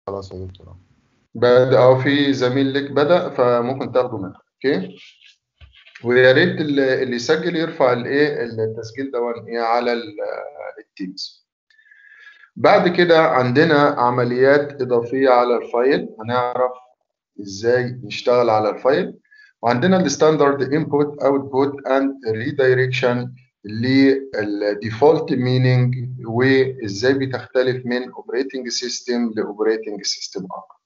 خلاص يا دكتور بدأ أو في زميل لك بدأ فممكن تاخده منه أوكي ويا ريت اللي اللي يسجل يرفع الايه التسجيل ده ايه على ال- التيمز بعد كده عندنا عمليات إضافية على الفايل هنعرف ازاي نشتغل على الفايل وعندنا الستاندرد انبوت اوتبوت اند ريدايركشن للديفولت مينينج وازاي بتختلف من اوبريتنج سيستم لاوبريتنج سيستم اخر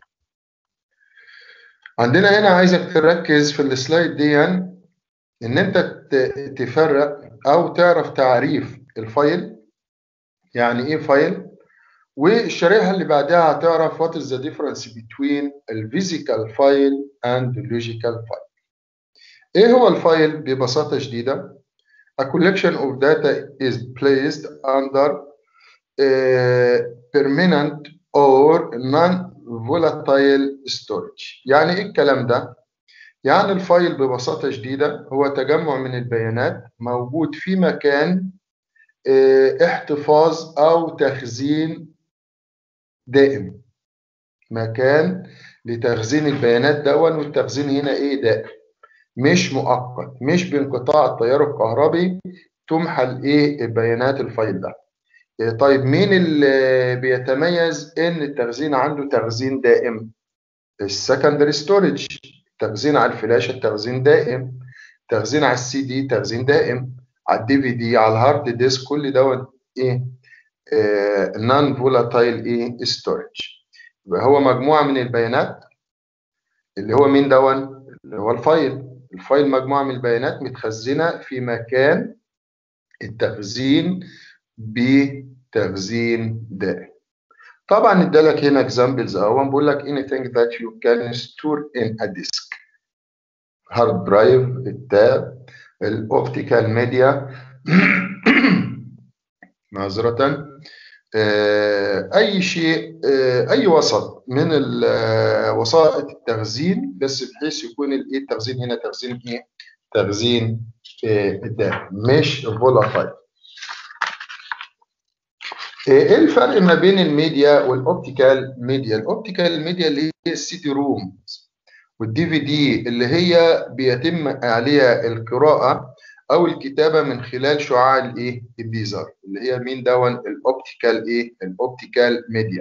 عندنا هنا عايزك تركز في السلايد دي ان انت ت- تفرق او تعرف تعريف الفايل يعني ايه فايل والشريحه اللي بعدها هتعرف what is the difference between ال physical file and the logical file ايه هو الفايل ببساطه شديده a collection of data is placed under uh, permanent or non-volatile storage يعني ايه الكلام ده يعني الفايل ببساطة شديدة هو تجمع من البيانات موجود في مكان اه، احتفاظ أو تخزين دائم مكان لتخزين البيانات دون والتخزين هنا ايه دائم مش مؤقت مش بانقطاع التيار الكهربي تمحى الايه بيانات الفايل ده اه، طيب مين اللي بيتميز ان التخزين عنده تخزين دائم السكندري ستورج تخزين على الفلاشه التخزين دائم تخزين على السي دي تخزين دائم على الدي في دي على الهارد ديسك كل دوت ايه نون فولاتايل ايه ستورج يبقى هو مجموعه من البيانات اللي هو مين دون اللي هو الفايل الفايل مجموعه من البيانات متخزنه في مكان التخزين بتخزين دائم طبعا ادالك هنا اكزامبلز اهو بقول لك anything that you can store in a disk هارد درايف التاب الاوبتيكال ميديا معذرة آه، اي شيء آه، اي وسط من ال- آه، وسائط التخزين بس بحيث يكون الايه التخزين هنا تخزين ايه تخزين آه، دائم مش فولاتايل ايه الفرق ما بين الميديا والاوبتيكال ميديا الاوبتيكال ميديا اللي هي السي دي روم والدي في دي اللي هي بيتم عليها القراءه او الكتابه من خلال شعاع الايه الليزر اللي هي مين دون الاوبتيكال ايه الاوبتيكال ميديا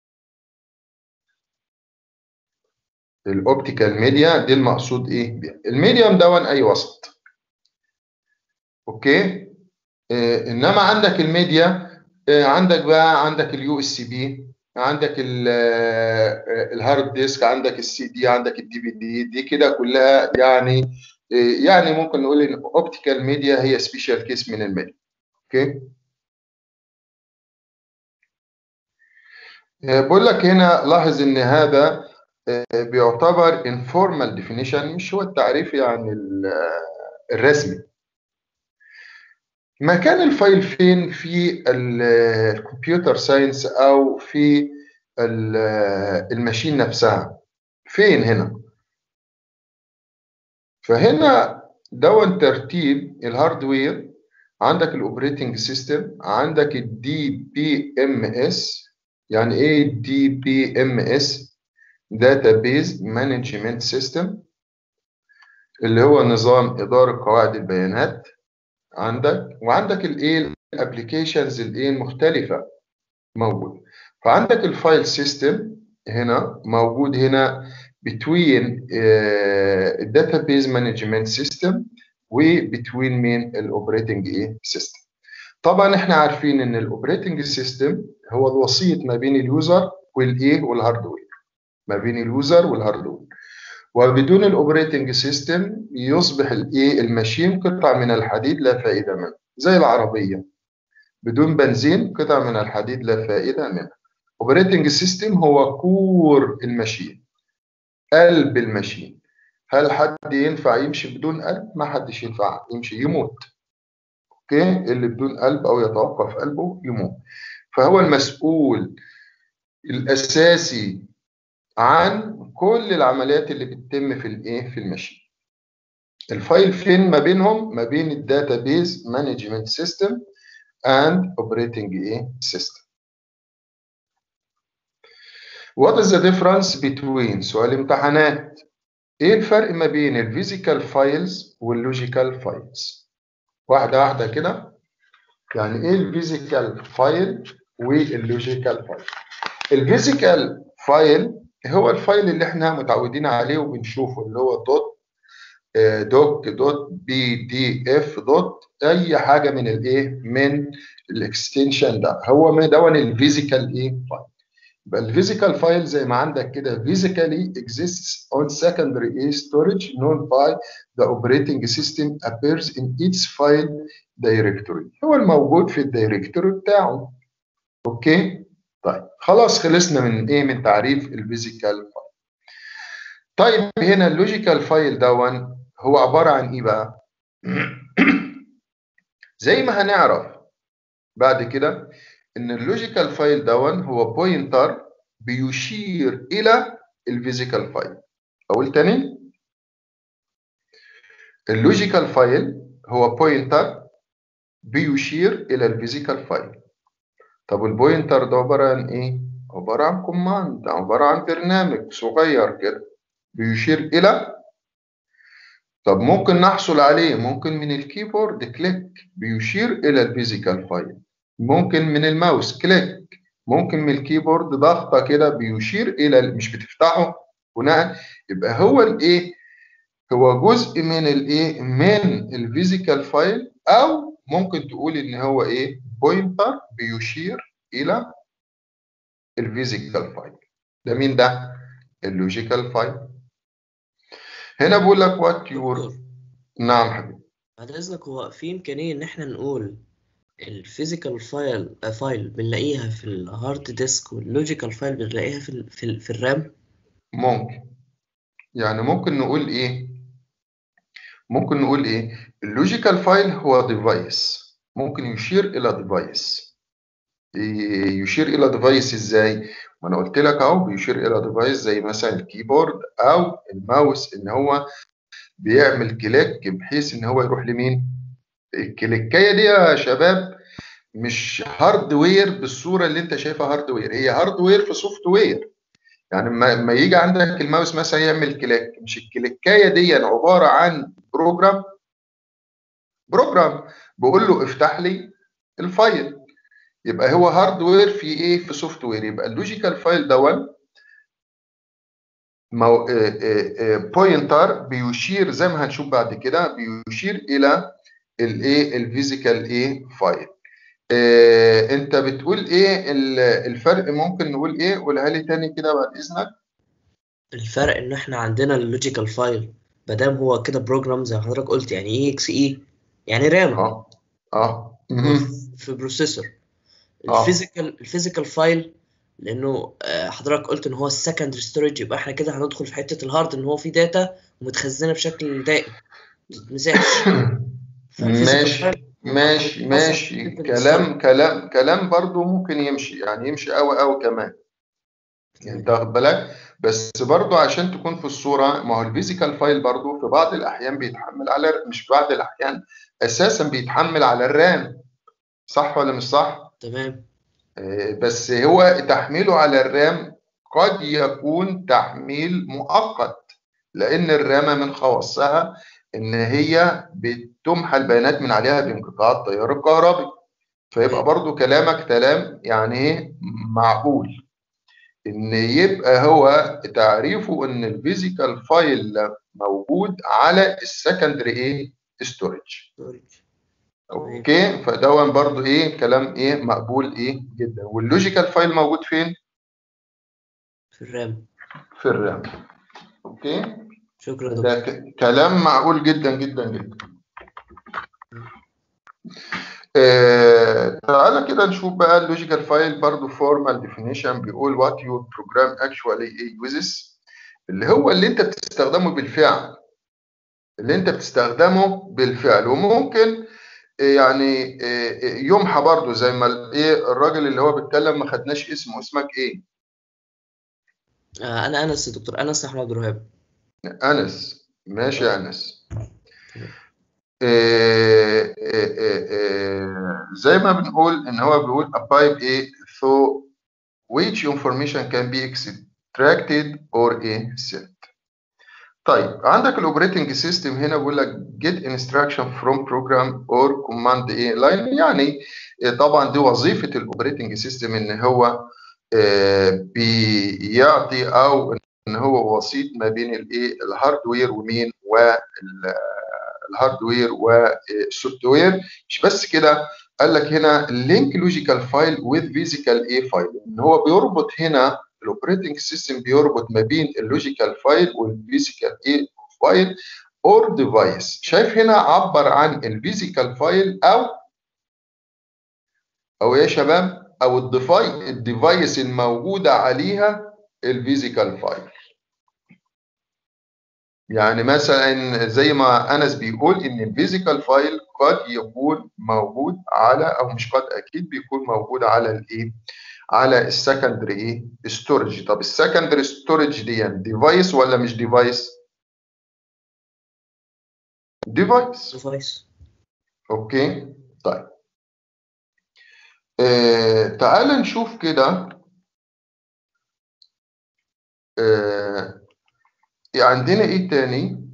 الاوبتيكال ميديا دي المقصود ايه بيها الميديوم دون اي وسط اوكي إيه انما عندك الميديا إيه عندك بقى عندك اليو اس بي عندك ال- آه، الهارد ديسك عندك السي دي عندك الدي في دي دي كده كلها يعني إيه يعني ممكن نقول ان اوبتيكال ميديا هي سبيشال كيس من الميديا اوكي إيه بقول لك هنا لاحظ ان هذا إيه بيعتبر informal definition مش هو التعريف يعني ال- آه، الرسمي مكان الفايل فين في الكمبيوتر ساينس او في ال- الماشين نفسها فين هنا فهنا دون ترتيب الهاردوير عندك الاوبريتنج سيستم عندك الدي بي ام اس يعني ايه دي بي ام اس داتابيز مانجمنت سيستم اللي هو نظام اداره قواعد البيانات عندك وعندك الايه الابلكيشنز الايه المختلفه موجود فعندك الفايل سيستم هنا موجود هنا between الداتابيز مانجمنت سيستم وبتوين مين الاوبريتنج ايه سيستم طبعا احنا عارفين ان الاوبريتنج سيستم هو الوسيط ما بين اليوزر والايه والهاردوير ما بين اليوزر والهاردوير وبدون الاوبريتنج سيستم يصبح الايه الماشين قطعه من الحديد لا فائده منه زي العربيه بدون بنزين قطعه من الحديد لا فائده منها اوبريتنج سيستم هو كور الماشين قلب الماشين هل حد ينفع يمشي بدون قلب ما حدش ينفع يمشي يموت اوكي اللي بدون قلب او يتوقف قلبه يموت فهو المسؤول الاساسي عن كل العمليات اللي بتتم في الايه في الماشين الفايل فين ما بينهم ما بين الداتابيز مانجمنت سيستم اند اوبريتنج ايه سيستم What is the difference between سؤال امتحانات ايه الفرق ما بين الفيزيكال فايلز واللوجيكال فايلز واحدة واحدة كده يعني ايه الفيزيكال فايل واللوجيكال فايل الفيزيكال فايل هو الفايل اللي احنا متعودين عليه وبنشوفه اللي هو دوت دوك دوت بي دي اف دوت اي حاجه من الايه من الاكستنشن ده هو ما دون الفيزيكال ايه فايل يبقى الفيزيكال فايل زي ما عندك كده physically exists on secondary A storage known by the operating system appears in each file directory هو الموجود في الدايركتوري بتاعه اوكي طيب خلاص خلصنا من ايه من تعريف الفيزيكال فايل طيب هنا اللوجيكال فايل دون هو عباره عن ايه بقى زي ما هنعرف بعد كده ان اللوجيكال فايل دون هو بوينتر بيشير الى الفيزيكال فايل اقول تاني اللوجيكال فايل هو بوينتر بيشير الى الفيزيكال فايل طب البوينتر ده عباره عن ايه عباره عن كوماند عباره عن برنامج صغير كده بيشير الى طب ممكن نحصل عليه ممكن من الكيبورد كليك بيشير الى الفيزيكال فايل ممكن من الماوس كليك ممكن من الكيبورد ضغطه كده بيشير الى مش بتفتحه بناء يبقى هو الايه هو جزء من الايه من الفيزيكال فايل او ممكن تقول ان هو ايه بوينتر بيشير الى الفيزيكال فايل ده مين ده اللوجيكال فايل هنا بقول لك وات يور نعم حبيبي بعد اذنك هو في امكانيه ان احنا نقول الفيزيكال فايل فايل بنلاقيها في الهارد ديسك واللوجيكال فايل بنلاقيها في ال في, ال في الرام ممكن يعني ممكن نقول ايه ممكن نقول ايه اللوجيكال فايل هو ديفايس ممكن يشير الى ديفايس يشير الى ديفايس ازاي ما انا قلت لك اهو بيشير الى ديفايس زي مثلا الكيبورد او الماوس ان هو بيعمل كليك بحيث ان هو يروح لمين الكليكايه دي يا شباب مش هاردوير بالصوره اللي انت شايفها هاردوير هي هاردوير في سوفت وير يعني لما يجي عندك الماوس مثلا يعمل كليك مش الكليكايه دي عباره عن بروجرام بروجرام بقول له افتح لي الفايل يبقى هو هاردوير في ايه في سوفت وير يبقى اللوجيكال فايل دون مو... بوينتر بيشير زي ما هنشوف بعد كده بيشير الى الايه الفيزيكال ايه فايل إيه انت بتقول ايه الفرق ممكن نقول ايه قولها لي تاني كده بعد اذنك الفرق ان احنا عندنا اللوجيكال فايل مادام هو كده بروجرام زي ما حضرتك قلت يعني ايه اكس اي يعني رام اه اه في بروسيسور الفيزيكال الفيزيكال فايل لانه حضرتك قلت ان هو السكندري ستورج يبقى احنا كده هندخل في حته الهارد ان هو فيه داتا ومتخزنه بشكل دائم ما تتمسحش ماشي ماشي ماشي كلام كلام كلام برضو ممكن يمشي يعني يمشي قوي قوي كمان يعني انت واخد بالك بس برضو عشان تكون في الصوره ما هو الفيزيكال فايل برضو في بعض الاحيان بيتحمل على مش في بعض الاحيان اساسا بيتحمل على الرام صح ولا مش صح؟ تمام بس هو تحميله على الرام قد يكون تحميل مؤقت لان الرامه من خواصها ان هي بتمحى البيانات من عليها بانقطاع التيار الكهربي فيبقى برضو كلامك كلام يعني ايه معقول ان يبقى هو تعريفه ان الفيزيكال فايل موجود على السكندري ايه ستورج اوكي فدون برضو ايه كلام ايه مقبول ايه جدا واللوجيكال فايل موجود فين في الرام في الرام اوكي شكرا ده كلام معقول جدا جدا جدا آه تعالى كده نشوف بقى اللوجيكال فايل برضو فورمال ديفينيشن بيقول وات يور بروجرام اكشوالي يوزز اللي هو اللي انت بتستخدمه بالفعل اللي انت بتستخدمه بالفعل وممكن يعني يمحى برضو زي ما ايه الراجل اللي هو بيتكلم ما خدناش اسمه اسمك ايه آه انا انس دكتور انس احمد عبد الوهاب انس ماشي يا انس إيه إيه إيه زي ما بنقول ان هو بيقول a pipe ايه through which information can be extracted or ايه set طيب عندك الاوبريتنج سيستم هنا بيقول لك get instruction from program or command ايه line يعني طبعا دي وظيفه الاوبريتنج سيستم ان هو بيعطي او ان هو وسيط ما بين الايه الهاردوير ومين والهاردوير والسوفت وير مش بس كده قال لك هنا لينك لوجيكال فايل وذ فيزيكال ايه فايل ان هو بيربط هنا الاوبريتنج سيستم بيربط ما بين اللوجيكال فايل والفيزيكال ايه فايل اور ديفايس شايف هنا عبر عن الفيزيكال فايل او او يا شباب او الديفاي الديفايس الموجوده عليها الفيزيكال فايل يعني مثلا زي ما انس بيقول ان الفيزيكال فايل قد يكون موجود على او مش قد اكيد بيكون موجود على الايه على السكندري ايه ستورج طب السكندري ستورج دي يعني ديفايس ولا مش ديفايس ديفايس ديفايس اوكي طيب آه تعال نشوف كده آه عندنا ايه تاني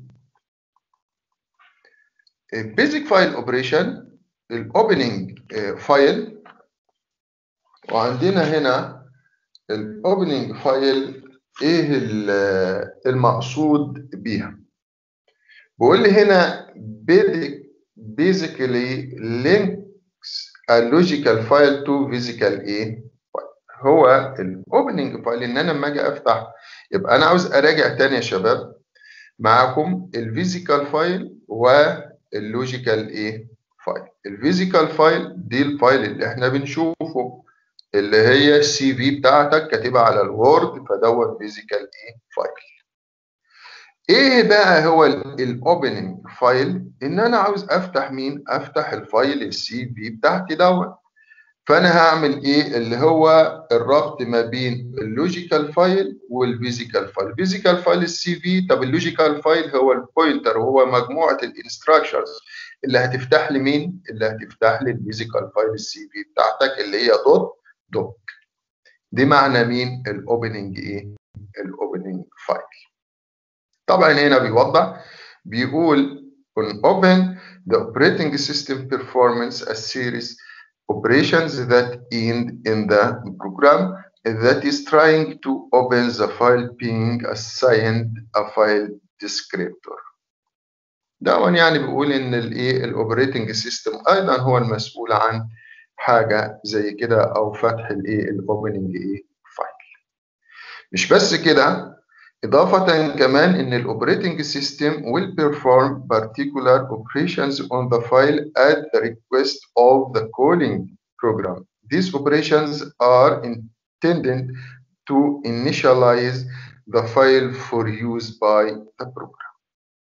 بيزك فايل اوبريشن الاوبننج فايل وعندنا هنا الاوبننج فايل ايه المقصود بيها بيقول لي هنا basically links a logical file to physical ايه هو الاوبننج فايل ان انا لما اجي افتح يبقى انا عاوز اراجع تاني يا شباب معاكم الفيزيكال فايل واللوجيكال ايه فايل الفيزيكال فايل دي الفايل اللي احنا بنشوفه اللي هي السي في بتاعتك كاتبها على الوورد فدوت فيزيكال ايه فايل ايه بقى هو الاوبننج فايل ان انا عاوز افتح مين افتح الفايل السي في بتاعتي دوت فانا هعمل ايه اللي هو الربط ما بين اللوجيكال فايل والفيزيكال فايل الفيزيكال فايل السي في طب اللوجيكال فايل هو البوينتر وهو مجموعه الانستراكشنز اللي هتفتح لي مين اللي هتفتح لي الفيزيكال فايل السي في بتاعتك اللي هي دوت دوك دي معنى مين الاوبننج ايه الاوبننج فايل طبعا هنا بيوضح بيقول on open the operating system performance a series operations that end in the program that is trying to open the file being assigned a file descriptor. ده يعني بيقول ان الايه الاوبريتنج سيستم ايضا هو المسؤول عن حاجه زي كده او فتح الايه الاوبننج ايه فايل. مش بس كده إضافة كمان إن الأوبريتنج سيستم will perform particular operations on the file at the request of the calling program. These operations are intended to initialize the file for use by the program.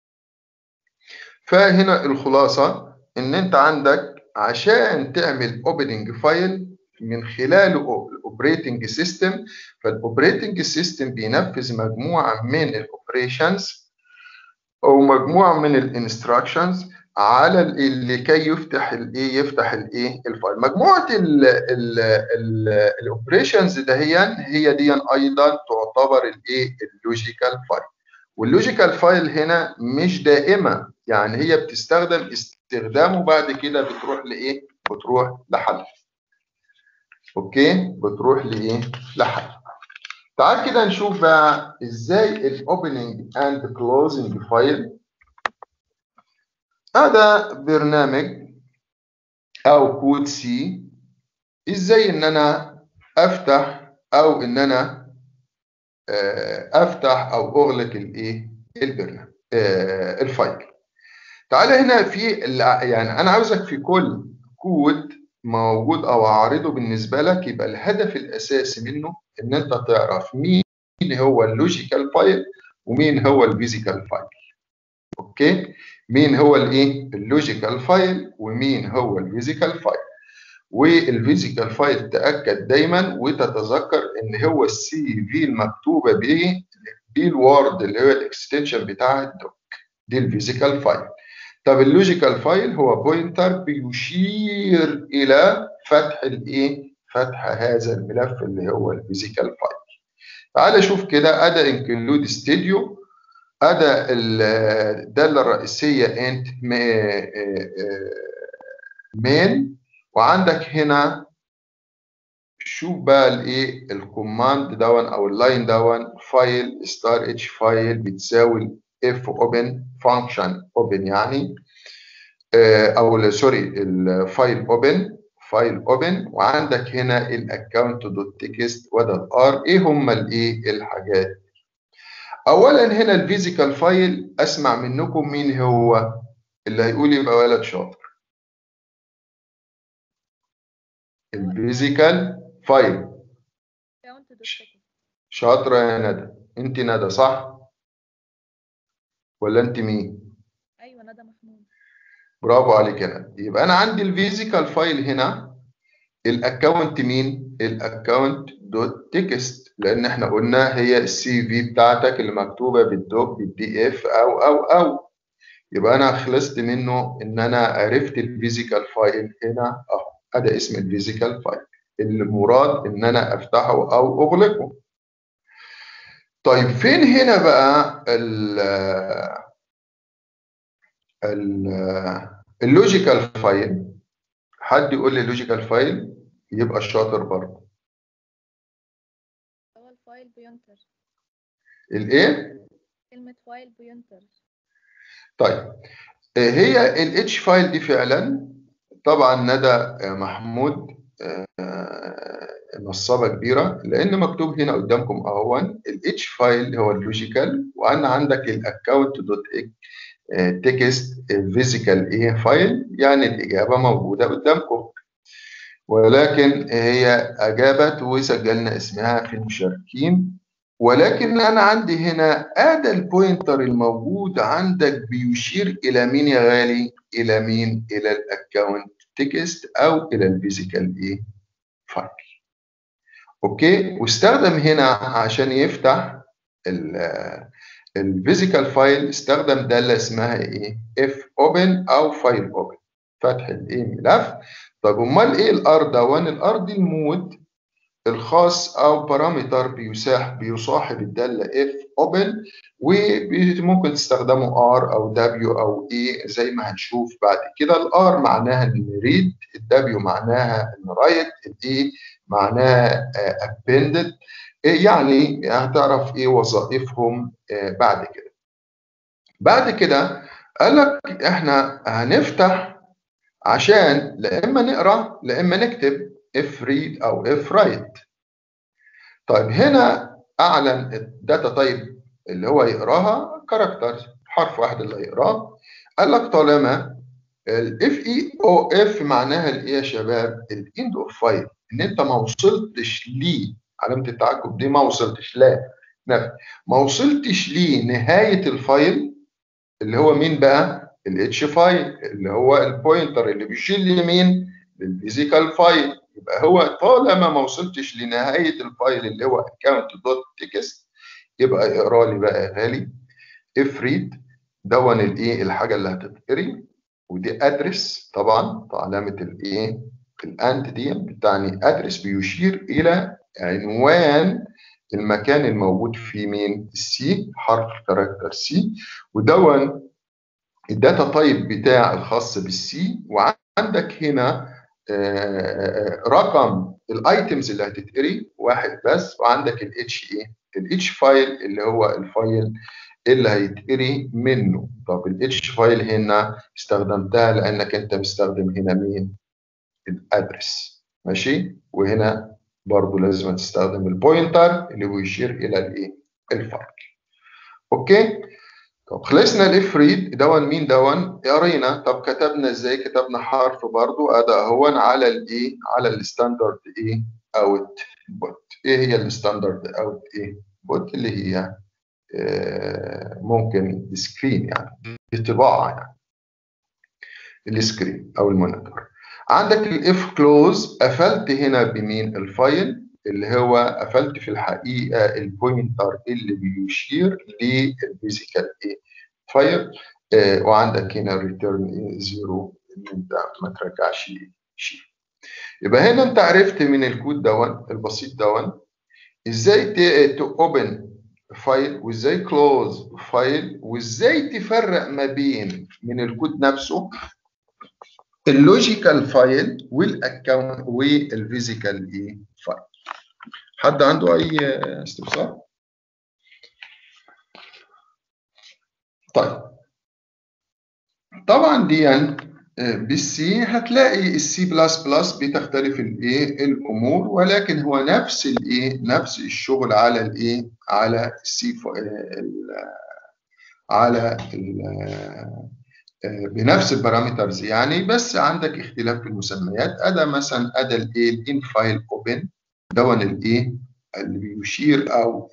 فهنا الخلاصة إن أنت عندك عشان تعمل opening file من خلال الاوبريتنج سيستم فالاوبريتنج سيستم بينفذ مجموعه من الاوبريشنز او مجموعه من الانستراكشنز على لكي يفتح الايه يفتح الايه الفايل مجموعه الاوبريشنز دهيا هي دي ايضا تعتبر الايه اللوجيكال فايل واللوجيكال فايل هنا مش دائمه يعني هي بتستخدم استخدامه بعد كده بتروح لايه بتروح لحل اوكي بتروح لايه لحل تعال كده نشوف بقى ازاي الاوبننج اند كلوزنج فايل هذا برنامج او كود سي ازاي ان انا افتح او ان انا افتح او اغلق الايه البرنامج الفايل تعالى هنا في يعني انا عاوزك في كل كود موجود او اعرضه بالنسبه لك يبقى الهدف الاساسي منه ان انت تعرف مين هو اللوجيكال فايل ومين هو الفيزيكال فايل اوكي مين هو الايه اللوجيكال فايل ومين هو الفيزيكال فايل والفيزيكال فايل تاكد دايما وتتذكر ان هو السي في المكتوبه بايه بالوورد اللي هو الاكستنشن بتاع الدوك دي الفيزيكال فايل طب اللوجيكال فايل هو بوينتر بيشير الى فتح الايه فتح هذا الملف اللي هو الفيزيكال فايل تعال شوف كده ادى انكلود ستوديو ادى الداله الرئيسيه انت مين وعندك هنا شوف بقى الايه الكوماند دون او اللاين دون فايل ستار اتش فايل بتساوي اف اوبن فانكشن اوبن يعني او سوري الفايل اوبن فايل اوبن وعندك هنا الاكونت دوت تكست وده الار ايه هم الايه الحاجات اولا هنا الفيزيكال فايل اسمع منكم مين هو اللي هيقول يبقى ولد شاطر الفيزيكال فايل شاطرة يا ندى انت ندى صح ولا انت مين ايوه ندى محمود برافو عليك يا ندى يبقى انا عندي الفيزيكال فايل هنا الاكونت مين الاكونت دوت تكست لان احنا قلنا هي السي في بتاعتك اللي مكتوبه بالدوك بالدي اف او او او يبقى انا خلصت منه ان انا عرفت الفيزيكال فايل هنا اهو ادي اسم الفيزيكال فايل المراد ان انا افتحه او اغلقه طيب فين هنا بقى ال ال اللوجيكال فايل حد يقول لي اللوجيكال فايل يبقى الشاطر برضه هو الفايل بينتر الايه كلمة فايل بينتر طيب هي الاتش فايل دي فعلا طبعا ندى محمود نصابه كبيره لان مكتوب هنا قدامكم اهو الاتش فايل هو اللوجيكال وانا عندك الاكونت دوت تكست فيزيكال ايه فايل يعني الاجابه موجوده قدامكم ولكن هي اجابت وسجلنا اسمها في المشاركين ولكن انا عندي هنا ادى البوينتر الموجود عندك بيشير الى مين يا غالي الى مين الى الاكونت تكست او الى الفيزيكال ايه فايل اوكي واستخدم هنا عشان يفتح الفيزيكال فايل استخدم داله اسمها ايه اف اوبن او فايل اوبن فتح الايه ملف طب امال ايه الار ده الار دي المود الخاص او بارامتر بيساح بيصاحب الداله اف اوبن وممكن تستخدمه ار او دبليو او اي زي ما هنشوف بعد كده الار معناها ان ريد الدبليو معناها ان رايت الاي معناها ابندد يعني هتعرف ايه وظائفهم بعد كده بعد كده قال لك احنا هنفتح عشان لا اما نقرا لا اما نكتب اف ريد او اف رايت طيب هنا اعلن الداتا تايب اللي هو يقراها كاركتر حرف واحد اللي هيقراه قال لك طالما الاف اي او اف معناها الايه يا شباب الاند اوف فايل ان انت ما وصلتش ليه علامه التعجب دي ما وصلتش لا نفي ما وصلتش لنهايه الفايل اللي هو مين بقى الاتش فايل اللي هو البوينتر اللي بيشير لمين للفيزيكال فايل يبقى هو طالما ما وصلتش لنهايه الفايل اللي هو اكونت دوت تكست يبقى اقرا لي بقى يا غالي اف ريد دون الايه الحاجه اللي هتتقري ودي ادرس طبعا علامه الايه الاند دي بتعني ادرس بيشير الى عنوان المكان الموجود في مين السي حرف كاركتر سي ودون الداتا تايب بتاع الخاص بالسي وعندك هنا رقم الايتمز اللي هتتقري واحد بس وعندك الاتش ايه الاتش فايل اللي هو الفايل اللي هيتقري منه طب الاتش فايل هنا استخدمتها لانك انت مستخدم هنا مين الادرس ماشي وهنا برضو لازم تستخدم البوينتر اللي بيشير الى الايه الفايل اوكي طب خلصنا الاف ريد دون مين دون قرينا طب كتبنا ازاي كتبنا حرف برضو ادى اهون على الايه على الستاندرد ايه اوت بوت ايه هي الستاندرد اوت ايه بوت اللي هي آه ممكن سكرين يعني بطباعه يعني السكرين او المونيتور عندك الاف كلوز قفلت هنا بمين الفايل اللي هو قفلت في الحقيقه البوينتر اللي بيشير للفيزيكال ايه فايل آه وعندك هنا ريتيرن زيرو ان انت ما ترجعش شيء يبقى هنا انت عرفت من الكود دون البسيط دون ازاي تأوبن فايل وازاي كلوز فايل وازاي تفرق ما بين من الكود نفسه اللوجيكال فايل والاكونت والفيزيكال ايه فايل حد عنده اي استفسار طيب طبعا دي بالسي هتلاقي السي بلس بلس بتختلف الايه الامور ولكن هو نفس الايه نفس الشغل على الايه على السي على ال بنفس البارامترز يعني بس عندك اختلاف في المسميات ادا مثلا ادا الايه الان فايل اوبن دون الايه اللي بيشير او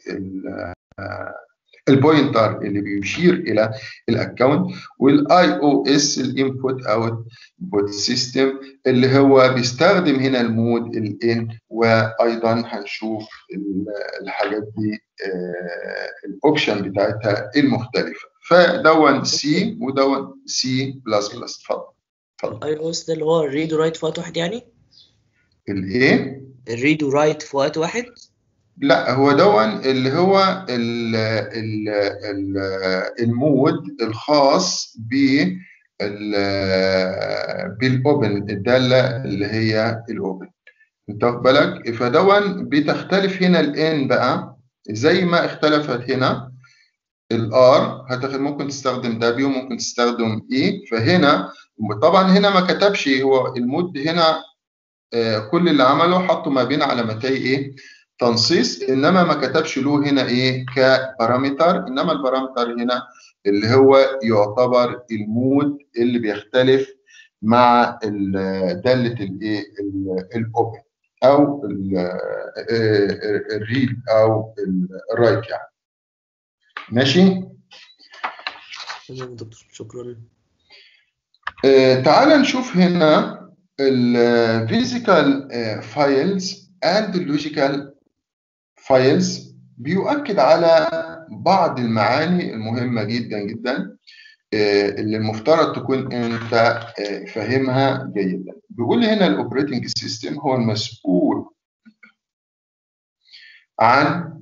البوينتر اللي بيشير الى الاكونت والاي او اس الانبوت اوت بوت سيستم اللي هو بيستخدم هنا المود الان وايضا هنشوف الحاجات دي الاوبشن بتاعتها المختلفه فدون سي ودون سي بلس بلس اتفضل اتفضل اي او اس ده اللي هو الريد ورايت في وقت واحد يعني الايه الريد ورايت في وقت واحد لا هو دون اللي هو ال ال ال المود الخاص ب بالاوبن الداله اللي هي الاوبن انت واخد بالك فدون بتختلف هنا الان بقى زي ما اختلفت هنا الار هتاخد ممكن تستخدم دبليو ممكن تستخدم اي فهنا طبعا هنا ما كتبش هو المود هنا كل اللي عمله حطه ما بين علامتي ايه تنصيص انما ما كتبش له هنا ايه كبارامتر انما البارامتر هنا اللي هو يعتبر المود اللي بيختلف مع داله الايه الاوبن او الريد او الرايت يعني ماشي تمام دكتور شكرا آه تعال نشوف هنا الفيزيكال فايلز اند اللوجيكال فايلز بيؤكد على بعض المعاني المهمة جدا جدا اللي المفترض تكون انت فاهمها جيدا بيقول هنا الاوبريتنج سيستم هو المسؤول عن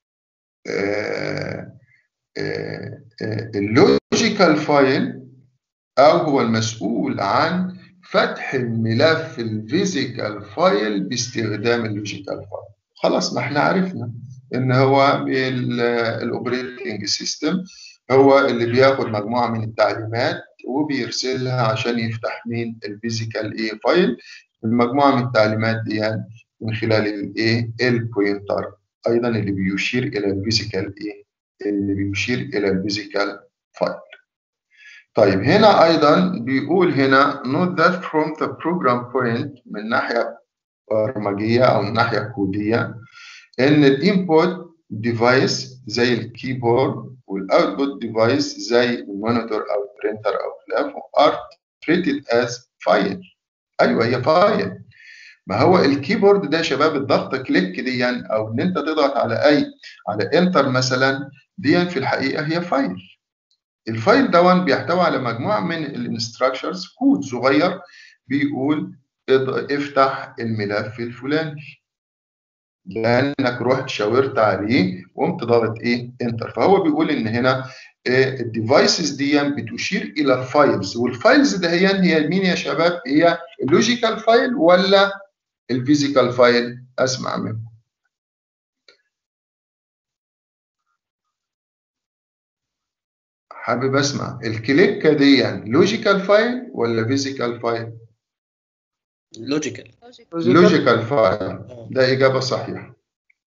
اللوجيكال فايل او هو المسؤول عن فتح الملف الفيزيكال فايل باستخدام اللوجيكال فايل خلاص ما احنا عرفنا ان هو الاوبريتنج سيستم هو اللي بياخد مجموعه من التعليمات وبيرسلها عشان يفتح مين الفيزيكال ايه فايل المجموعه من التعليمات دي يعني من خلال الايه البوينتر ايضا اللي بيشير الى الفيزيكال ايه اللي بيشير الى الفيزيكال فايل طيب هنا ايضا بيقول هنا note that from the program point من ناحيه برمجيه او من ناحيه كوديه ان الانبوت ديفايس زي الكيبورد والاوتبوت ديفايس زي المونيتور او البرينتر او خلافه ار treated as فايل ايوه هي فايل ما هو الكيبورد ده يا شباب الضغط كليك دي او ان انت تضغط على اي على انتر مثلا دي في الحقيقه هي فايل الفايل دون بيحتوي على مجموعه من الانستراكشرز كود صغير بيقول افتح الملف الفلاني لانك رحت شاورت عليه وقمت ضاغط ايه انتر فهو بيقول ان هنا الديفايسز دي بتشير الى الفايلز والفايلز ده هي هي مين يا شباب هي اللوجيكال فايل ولا الفيزيكال فايل اسمع منكم حابب اسمع الكليكه دي لوجيكال فايل ولا فيزيكال فايل لوجيكال لوجيكال فايل ده اجابه صحيحه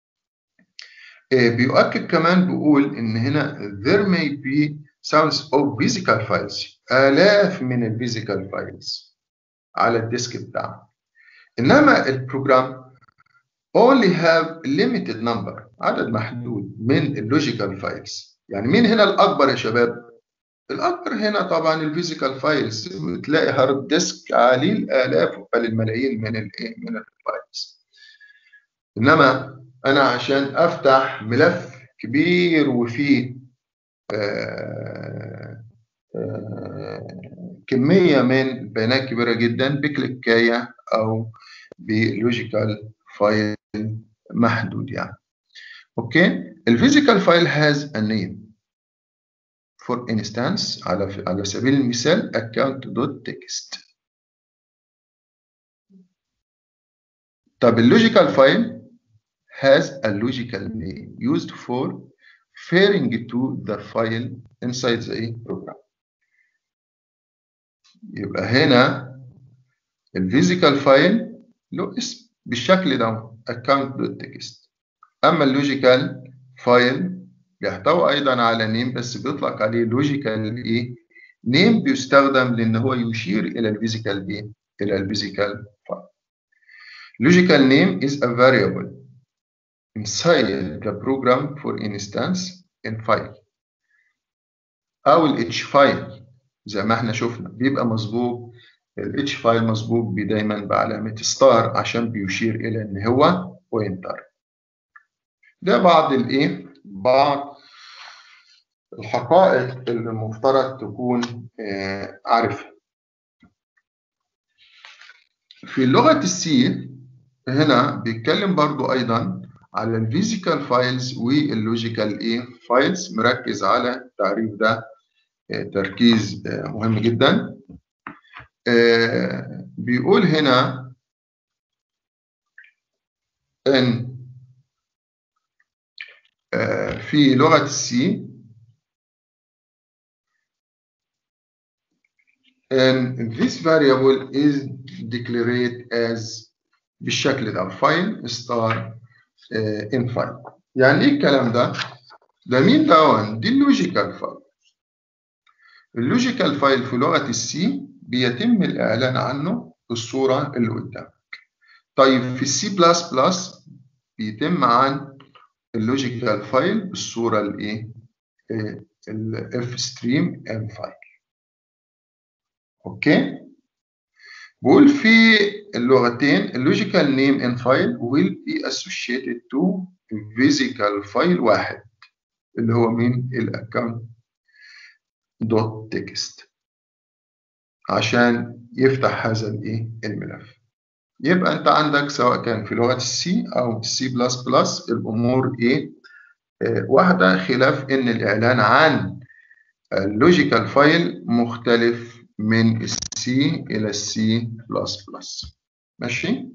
بيؤكد كمان بيقول ان هنا there may be sounds of physical files آلاف من الفيزيكال فايلز على الديسك بتاعنا انما البروجرام only have limited number عدد محدود من اللوجيكال فايلز يعني مين هنا الاكبر يا شباب الاكبر هنا طبعا الفيزيكال فايلز بتلاقي هارد ديسك عليه الالاف بل الملايين من الايه من الفايلز انما انا عشان افتح ملف كبير وفيه آآ آآ كميه من بيانات كبيره جدا بكليكايه او بلوجيكال فايل محدود يعني اوكي الفيزيكال فايل has a name for instance على على سبيل المثال account.txt طب اللوجيكال فايل has a logical name used for referring to the file inside the program يبقى هنا الفيزيكال فايل له اسم بالشكل ده account.txt اما اللوجيكال فايل بيحتوي ايضا على نيم بس بيطلق عليه لوجيكال ايه نيم بيستخدم لان هو يشير الى الفيزيكال ايه الى الفيزيكال فايل logical name is a variable inside the program for instance in file او ال h file زي ما احنا شفنا بيبقى مسبوق ال h file مسبوق دايما بعلامة ستار عشان بيشير الى ان هو بوينتر ده بعض الايه بعض الحقائق اللي المفترض تكون آه عارفها في لغة السي هنا بيتكلم برضو أيضا على الفيزيكال فايلز واللوجيكال ايه فايلز مركز على التعريف ده آه تركيز آه مهم جدا بيقول هنا ان في لغة السي and this variable is declared as بالشكل ده file star in file يعني ايه الكلام ده؟ ده مين ده؟ دي اللوجيكال فايل اللوجيكال فايل في لغة السي بيتم الإعلان عنه بالصورة اللي قدامك طيب في السي بلس بلس بيتم عن اللوجيكال فايل بالصوره الايه الاف ستريم ام فايل اوكي بقول في اللغتين اللوجيكال نيم ان فايل will be associated to physical فايل واحد اللي هو مين الاكونت دوت تكست عشان يفتح هذا الايه الملف يبقى انت عندك سواء كان في لغه السي او السي بلس بلس الامور ايه آه واحده خلاف ان الاعلان عن اللوجيكال فايل مختلف من السي الى السي بلس بلس ماشي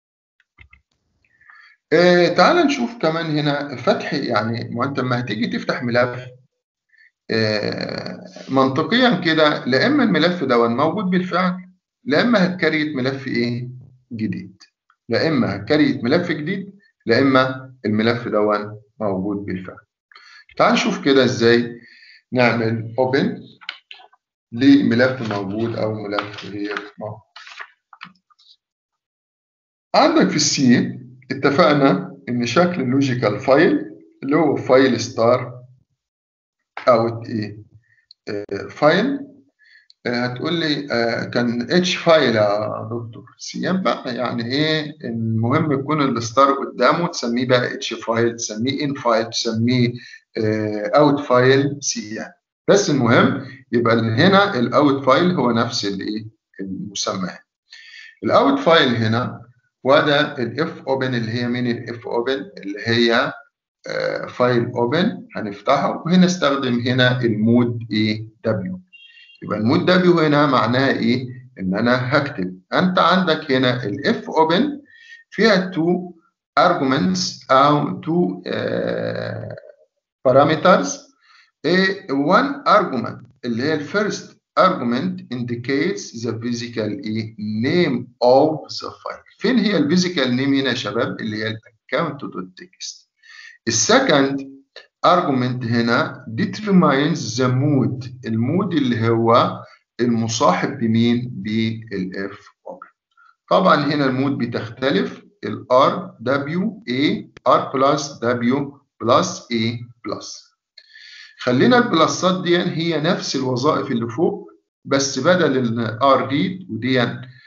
آه تعال نشوف كمان هنا فتح يعني ما انت لما هتيجي تفتح ملف آه منطقيا كده لا اما الملف ده موجود بالفعل لا اما هتكريت ملف ايه جديد لا اما هتكريت ملف جديد لا اما الملف ده موجود بالفعل تعال نشوف كده ازاي نعمل اوبن لملف موجود او ملف غير موجود عندك في السي اتفقنا ان شكل اللوجيكال فايل اللي هو فايل ستار اوت ايه فايل هتقول لي كان اتش فايل يا دكتور سي ام بقى يعني ايه المهم يكون الستار قدامه تسميه بقى اتش فايل تسميه ان فايل تسميه اوت فايل سي ام بس المهم يبقى هنا الاوت فايل هو نفس الايه المسمى الاوت فايل هنا وده الاف اوبن اللي هي مين الاف اوبن اللي هي فايل اوبن هنفتحه وهنا استخدم هنا المود ايه دبليو يبقى المود دبليو هنا معناها ايه ان انا هكتب انت عندك هنا الاف اوبن فيها تو arguments او تو parameters one argument اللي هي الفيرست argument indicates the physical name of the file فين هي الفيزيكال نيم هنا يا شباب اللي هي الاكونت دوت تكست السكند argument هنا determines the mood المود اللي هو المصاحب بمين بالاف اوبن طبعا هنا المود بتختلف الار دبليو اي ار بلس دبليو بلس اي بلس خلينا البلسات دي هي نفس الوظائف اللي فوق بس بدل الار ريد ودي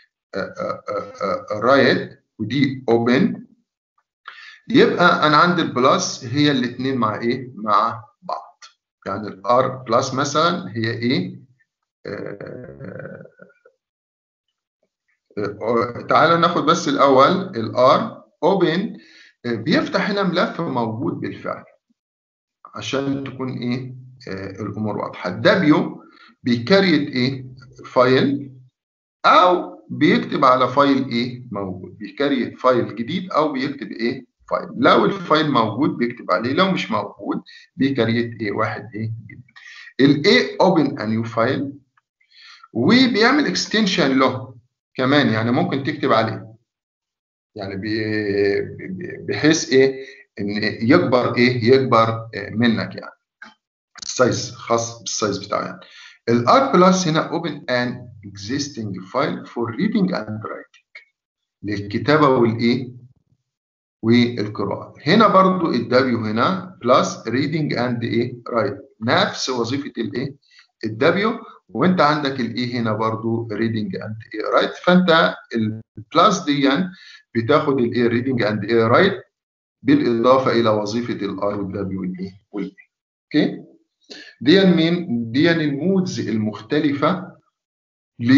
رايت ودي اوبن يبقى انا عندي البلس هي الاثنين مع ايه مع بعض يعني الار بلس مثلا هي ايه آه آه تعالى ناخد بس الاول الار اوبن بيفتح هنا ملف موجود بالفعل عشان تكون ايه آه الامور واضحه الدبليو بيكريت ايه فايل او بيكتب على فايل ايه موجود بيكريت فايل جديد او بيكتب ايه فايل لو الفايل موجود بيكتب عليه لو مش موجود بيكريت ايه واحد ايه جديد الاي اوبن ا نيو فايل وبيعمل اكستنشن له كمان يعني ممكن تكتب عليه يعني بحيث ايه ان يكبر ايه يكبر منك يعني السايز خاص بالسايز بتاعه يعني الار بلس هنا اوبن ان existing file for reading and writing للكتابه والايه والقراءه هنا برضو الدبليو هنا بلس reading and ايه رايت نفس وظيفه الايه الدبليو وانت عندك الايه هنا برضو reading and ايه رايت فانت البلس دي بتاخد الايه reading and ايه رايت بالاضافه الى وظيفه الار والدبليو والايه والايه اوكي دي مين دي المودز المختلفه ل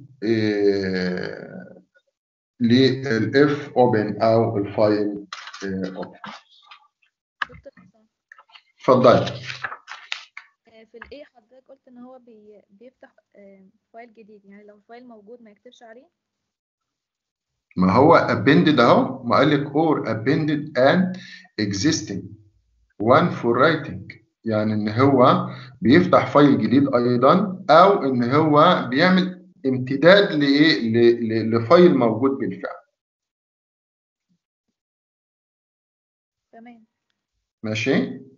للاف اوبن او الفايل اوبن اتفضلي في الايه حضرتك قلت ان هو بي بيفتح فايل جديد يعني لو الفايل موجود ما يكتبش عليه ما هو appended اهو ما قال لك or appended an existing one for writing يعني ان هو بيفتح فايل جديد ايضا او ان هو بيعمل امتداد لايه لفايل موجود بالفعل تمام ماشي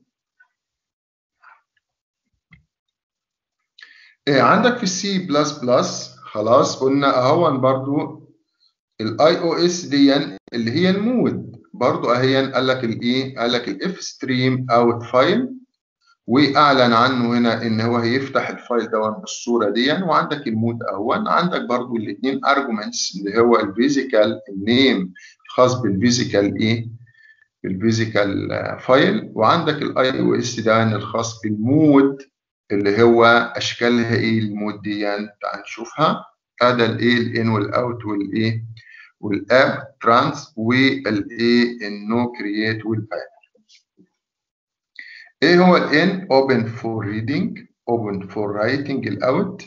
إيه عندك في السي بلس بلس خلاص قلنا اهون برضو الاي او اس دي اللي هي المود برضو اهي قال لك الايه قال لك الاف ستريم اوت فايل واعلن عنه هنا ان هو هيفتح الفايل ده بالصوره دي وعندك المود اهون عندك برضو الاثنين ارجومنتس اللي هو الفيزيكال النيم الخاص بالفيزيكال ايه بالفيزيكال فايل وعندك الاي او اس ده الخاص بالمود اللي هو اشكالها ايه المود دي تعال نشوفها هذا الايه الان والاوت والايه والاب ترانس والايه النو كرييت والباك ايه هو الان open for reading open for writing الاوت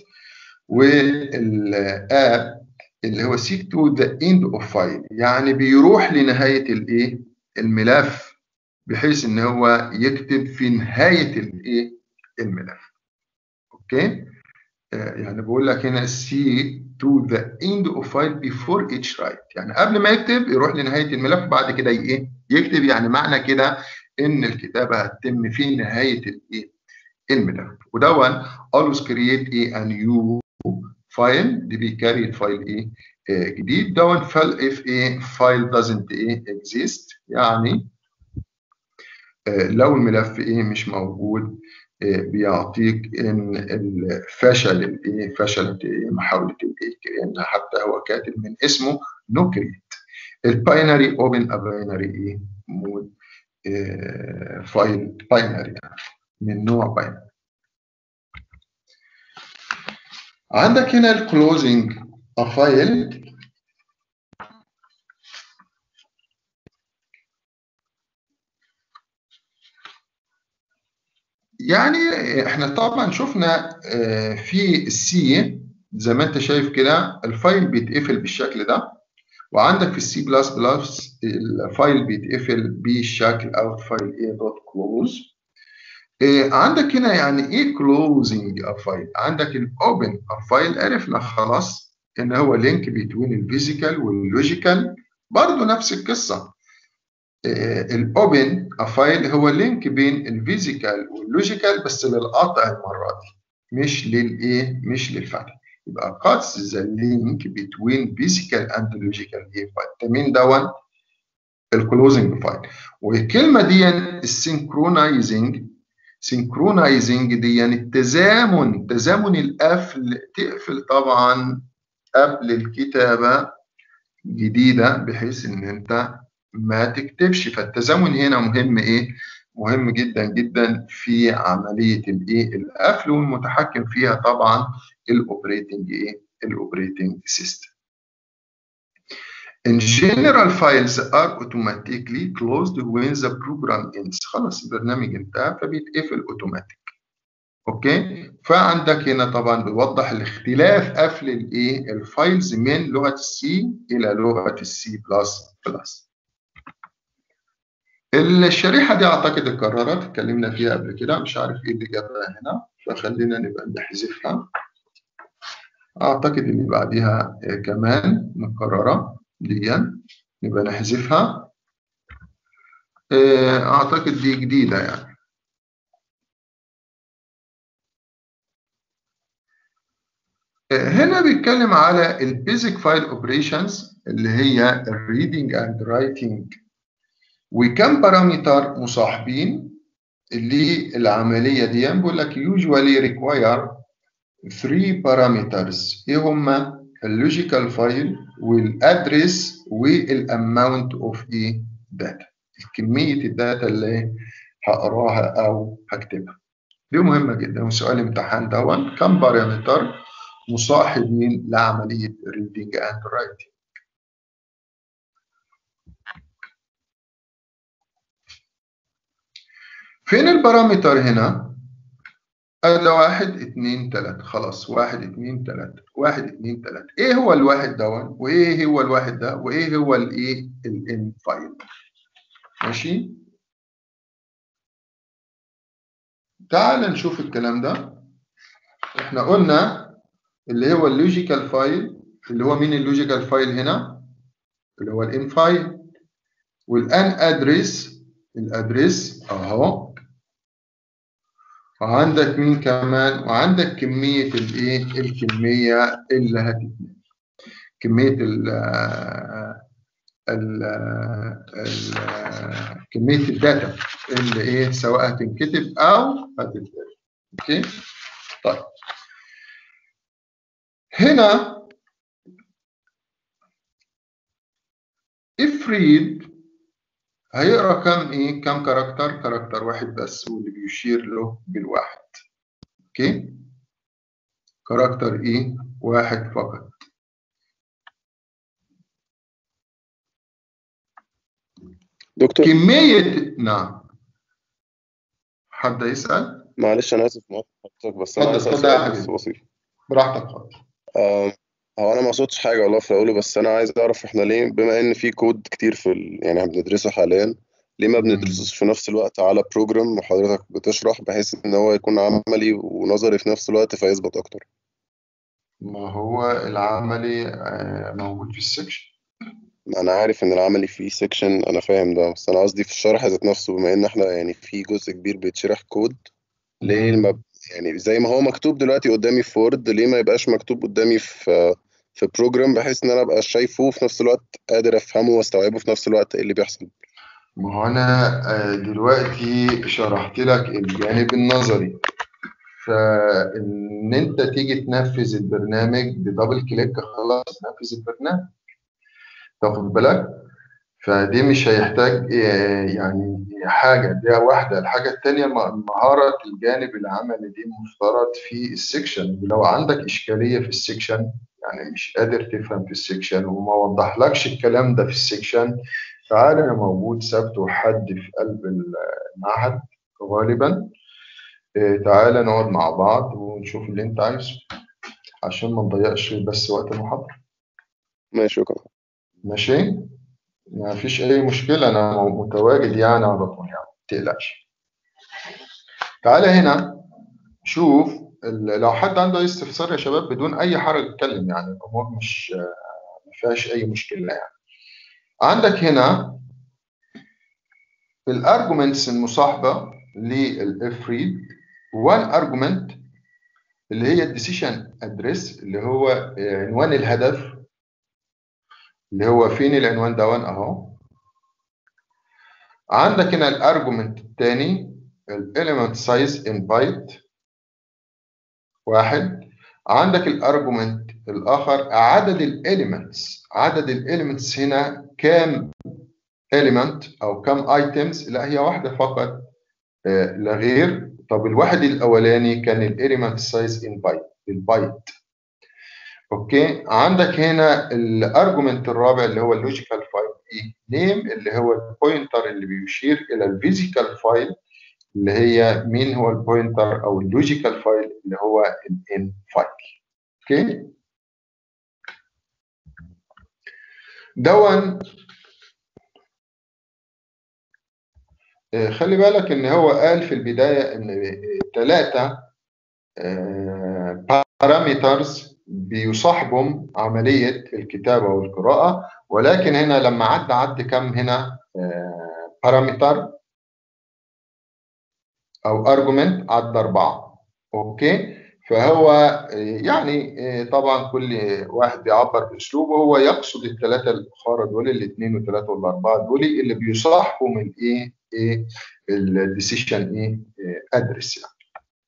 والاب اللي هو seek to the end of file يعني بيروح لنهايه الايه الملف بحيث ان هو يكتب في نهايه الايه الملف اوكي آه يعني بقول لك هنا see to the end of file before each write يعني قبل ما يكتب يروح لنهايه الملف بعد كده ايه يكتب يعني معنى كده ان الكتابه هتتم في نهايه الايه الملف ودون always create a new file دي بيكاري فايل ايه آه جديد دون فال if a file doesn't ايه exist يعني آه لو الملف ايه مش موجود آه بيعطيك ان الفشل الايه فشلت ايه محاوله الايه كأن حتى هو كاتب من اسمه نو كريت الباينري اوبن ا باينري ايه مود فايل باينري من نوع باينري عندك هنا الكلوزنج فايل يعني احنا طبعا شفنا في السي زي ما انت شايف كده الفايل بيتقفل بالشكل ده وعندك في السي بلس بلس الفايل بيتقفل بالشكل اوت فايل ايه دوت كلوز عندك هنا يعني ايه كلوزنج فايل عندك الاوبن فايل عرفنا خلاص ان هو لينك بين الفيزيكال واللوجيكال برضه نفس القصه الاوبن فايل هو لينك بين الفيزيكال واللوجيكال بس للقطع المره دي مش للايه مش للفتح يبقى cuts the link between physical and logical file تمين دون الكلوزنج فايل والكلمه دي السينكرونايزنج سينكرونايزنج دي يعني التزامن تزامن القفل تقفل طبعا قبل الكتابه جديده بحيث ان انت ما تكتبش فالتزامن هنا مهم ايه مهم جدا جدا في عمليه الايه القفل والمتحكم فيها طبعا الاوبريتنج ايه الاوبريتنج سيستم In general files are automatically closed when the program ends خلاص البرنامج انتهى فبيتقفل اوتوماتيك اوكي فعندك هنا طبعا بيوضح الاختلاف قفل الايه الفايلز من لغه السي الى لغه السي بلس بلس الشريحه دي اعتقد اتكررت اتكلمنا فيها قبل كده مش عارف ايه اللي جابها هنا فخلينا نبقى نحذفها اعتقد ان بعديها كمان مكرره دي نبقى نحذفها اعتقد دي جديده يعني هنا بيتكلم على البيزك فايل اوبريشنز اللي هي الريدنج اند رايتنج وكم بارامتر مصاحبين للعمليه دي بيقول لك usually require 3 parameters ايه هما اللوجيكال فايل والادرس والاماونت اوف ايه داتا كميه الداتا اللي هقراها او هكتبها دي مهمه جدا وسؤال امتحان دون كم بارامتر مصاحبين لعمليه reading and writing فين البارامتر هنا؟ قال واحد اتنين تلاتة خلاص واحد اتنين تلاتة واحد اتنين تلاتة ايه هو الواحد دون وايه هو الواحد ده وايه هو الايه الان فايل ماشي تعال نشوف الكلام ده احنا قلنا اللي هو اللوجيكال فايل اللي هو مين اللوجيكال فايل هنا اللي هو الان فايل والان ادريس الادريس اهو وعندك مين كمان وعندك كمية الايه الكمية اللي هتتنقل كمية ال ال ال كمية الداتا اللي ايه سواء هتنكتب او هتتقرا اوكي طيب هنا افريد هيقرا كم ايه كم كاركتر كاركتر واحد بس واللي بيشير له بالواحد اوكي كاركتر ايه واحد فقط دكتور كمية نعم حد يسأل معلش انا اسف مقاطعة حضرتك بس انا اتفضل، عايز اتفضل يا اسال بس حبيبي. بسيط براحتك خالص آم، هو انا ما اقصدش حاجه والله في اقوله بس انا عايز اعرف احنا ليه بما ان في كود كتير في ال... يعني احنا بندرسه حاليا ليه ما بندرسوش في نفس الوقت على بروجرام وحضرتك بتشرح بحيث ان هو يكون عملي ونظري في نفس الوقت فيثبت اكتر ما هو العملي آه، موجود في السكشن انا عارف ان العملي فيه سيكشن انا فاهم ده بس انا قصدي في الشرح ذات نفسه بما ان احنا يعني في جزء كبير بيتشرح كود ليه ما ب- يعني زي ما هو مكتوب دلوقتي قدامي في وورد ليه ما يبقاش مكتوب قدامي في في بروجرام بحيث ان انا ابقى شايفه وفي نفس الوقت قادر افهمه واستوعبه في نفس الوقت ايه اللي بيحصل ما هو أنا آه، دلوقتي شرحت لك الجانب النظري فإن أنت تيجي تنفذ البرنامج بدبل كليك خلاص نفذ البرنامج تاخد بالك فدي مش هيحتاج آه، يعني حاجة دي واحدة الحاجة التانية م- مهارة الجانب العملي دي مفترض في السكشن ولو عندك إشكالية في السكشن يعني مش قادر تفهم في السكشن وما وضحلكش الكلام ده في السكشن تعالى أنا موجود سبت وحد في قلب المعهد غالبا آه، تعالى نقعد مع بعض ونشوف اللي أنت عايزه عشان ما نضيعش بس وقت المحاضرة ماشي شكرا ماشي؟ ما فيش أي مشكلة أنا متواجد يعني على طول يعني ما تقلقش تعالى هنا شوف ال- لو حد عنده أي استفسار يا شباب بدون أي حرج اتكلم يعني الأمور مش ما فيهاش أي مشكلة يعني عندك هنا الارجومنتس المصاحبة للإفريد one argument اللي هي الديسيشن ادريس اللي هو عنوان الهدف اللي هو فين العنوان ده اهو عندك هنا الارجومنت الثاني الاليمنت سايز ان بايت واحد عندك الارجومنت الاخر عدد الاليمنتس عدد الاليمنتس هنا كام element او كام ايتمز لا هي واحده فقط آه، لا غير طب الواحد الاولاني كان الاليمنت سايز ان بايت البايت اوكي عندك هنا الارجومنت الرابع اللي هو اللوجيكال فايل ايه نيم اللي هو البوينتر اللي بيشير الى الفيزيكال فايل اللي هي مين هو البوينتر او اللوجيكال فايل اللي هو الان فايل اوكي دون آه، خلي بالك ان هو قال في البدايه ان ثلاثه بارامترز بيصاحبهم عمليه الكتابه والقراءه ولكن هنا لما عد عد كم هنا بارامتر او ارجومنت عد اربعه اوكي فهو يعني طبعا كل واحد بيعبر باسلوبه هو يقصد الثلاثه الاخرى دول الاثنين والثلاثه والاربعه دول اللي بيصاحبوا من ايه ايه الديسيشن ايه ادرس يعني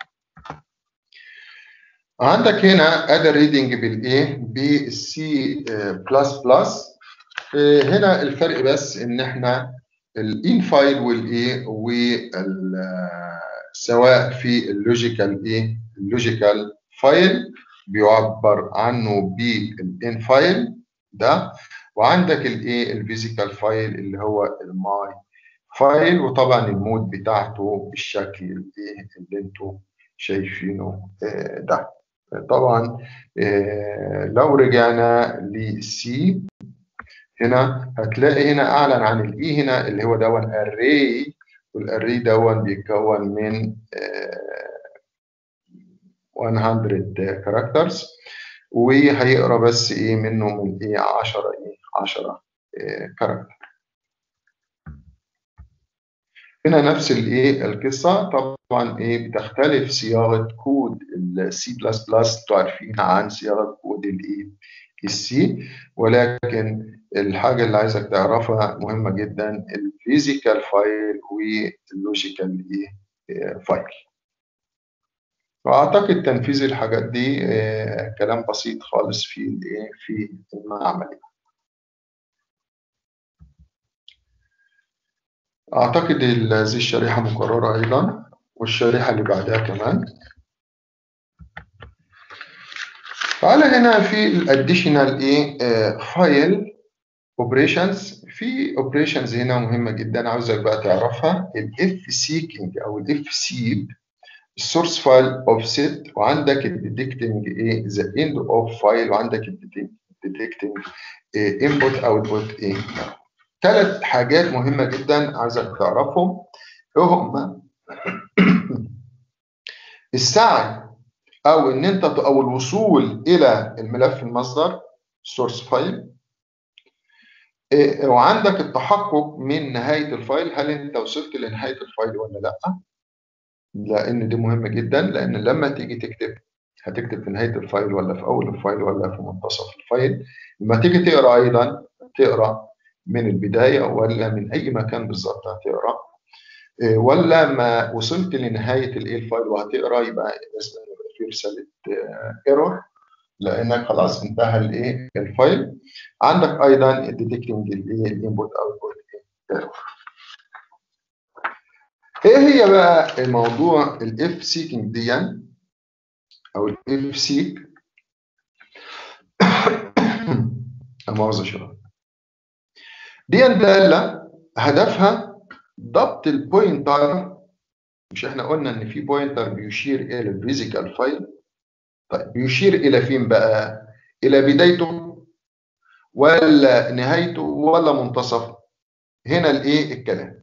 عندك هنا ادر ريدنج بالايه بالسي بلس بلس هنا الفرق بس ان احنا الان فايل والايه وال سواء في اللوجيكال ايه اللوجيكال فايل بيعبر عنه بالان فايل ده وعندك الايه الفيزيكال فايل اللي هو الماي فايل وطبعا المود بتاعته بالشكل الايه اللي انتم شايفينه ده طبعا لو رجعنا للسي هنا هتلاقي هنا اعلن عن الاي هنا اللي هو دون اري والاري دون بيتكون من 100 كاركترز وهيقرا بس ايه منه من ايه 10 ايه 10 كاركتر هنا نفس الايه القصه طبعا ايه بتختلف صياغه كود السي بلس بلس انتوا عارفين عن صياغه كود الايه السي ولكن الحاجه اللي عايزك تعرفها مهمه جدا الفيزيكال فايل واللوجيكال ايه فايل واعتقد تنفيذ الحاجات دي آه كلام بسيط خالص في الايه في المعمل اعتقد هذه الشريحه مكرره ايضا والشريحه اللي بعدها كمان تعالى هنا في الاديشنال ايه فايل اوبريشنز في اوبريشنز هنا مهمه جدا عاوزك بقى تعرفها الاف سيكينج او الاف سيب السورس فايل اوفست وعندك الديتكتنج ايه ذا اند اوف فايل وعندك الديتكتنج انبوت اوتبوت ايه ثلاث حاجات مهمه جدا عايزك تعرفهم ايه هم السعي او ان انت او الوصول الى الملف المصدر سورس فايل وعندك التحقق من نهايه الفايل هل انت وصلت لنهايه الفايل ولا لا لان دي مهمه جدا لان لما تيجي تكتب هتكتب في نهايه الفايل ولا في اول الفايل ولا في منتصف الفايل لما تيجي تقرا ايضا تقرا من البدايه ولا من اي مكان بالظبط هتقرا ولا ما وصلت لنهايه الايه الفايل وهتقرا يبقى لازم يبقى في رساله ايرور لانك خلاص انتهى الايه الفايل عندك ايضا الديتكتنج الايه الانبوت اوتبوت ايرور ايه هي بقى الموضوع الاف سيكينج دي او الاف سيك مؤاخذه شباب دي داله هدفها ضبط البوينتر مش احنا قلنا ان في بوينتر بيشير الى الفيزيكال فايل طيب بيشير الى فين بقى الى بدايته ولا نهايته ولا منتصفه هنا الايه الكلام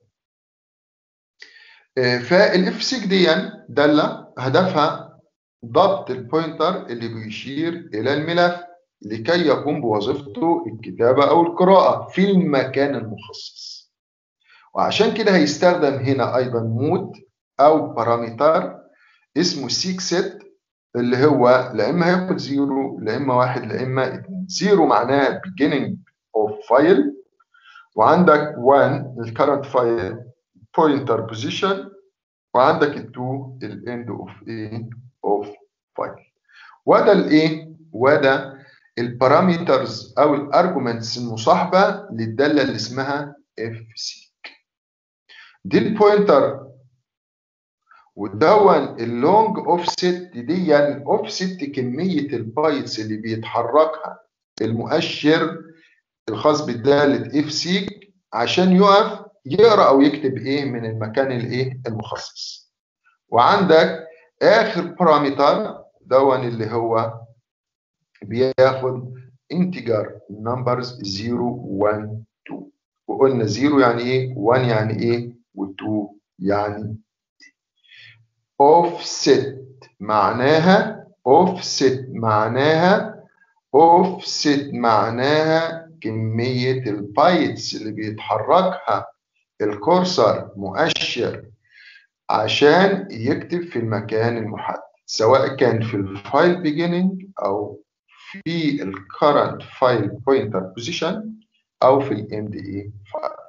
فالاف سيك دي داله هدفها ضبط البوينتر اللي بيشير الى الملف لكي يقوم بوظيفته الكتابه او القراءه في المكان المخصص وعشان كده هيستخدم هنا ايضا مود او بارامتر اسمه سيك سيت اللي هو لا اما هياخد زيرو لا اما واحد لا اما اتنين زيرو معناها beginning of file وعندك 1 الكرنت فايل pointer position وعندك التو الاند اوف ايه اوف فايل وده الايه وده البارامترز او الارجومنتس المصاحبه للداله اللي اسمها اف سيك دي البوينتر ودون اللونج اوفست دي يعني اوفست كميه البايتس اللي بيتحركها المؤشر الخاص بالداله اف سيك عشان يقف يقرا او يكتب ايه من المكان الايه المخصص وعندك اخر بارامتر دون اللي هو بياخد انتجر نمبرز 0 1 2 وقلنا 0 يعني ايه 1 يعني ايه و2 يعني offset معناها offset معناها offset معناها كمية البايتس اللي بيتحركها الكورسر مؤشر عشان يكتب في المكان المحدد سواء كان في الفايل beginning أو في ال current file pointer position أو في ال NDE file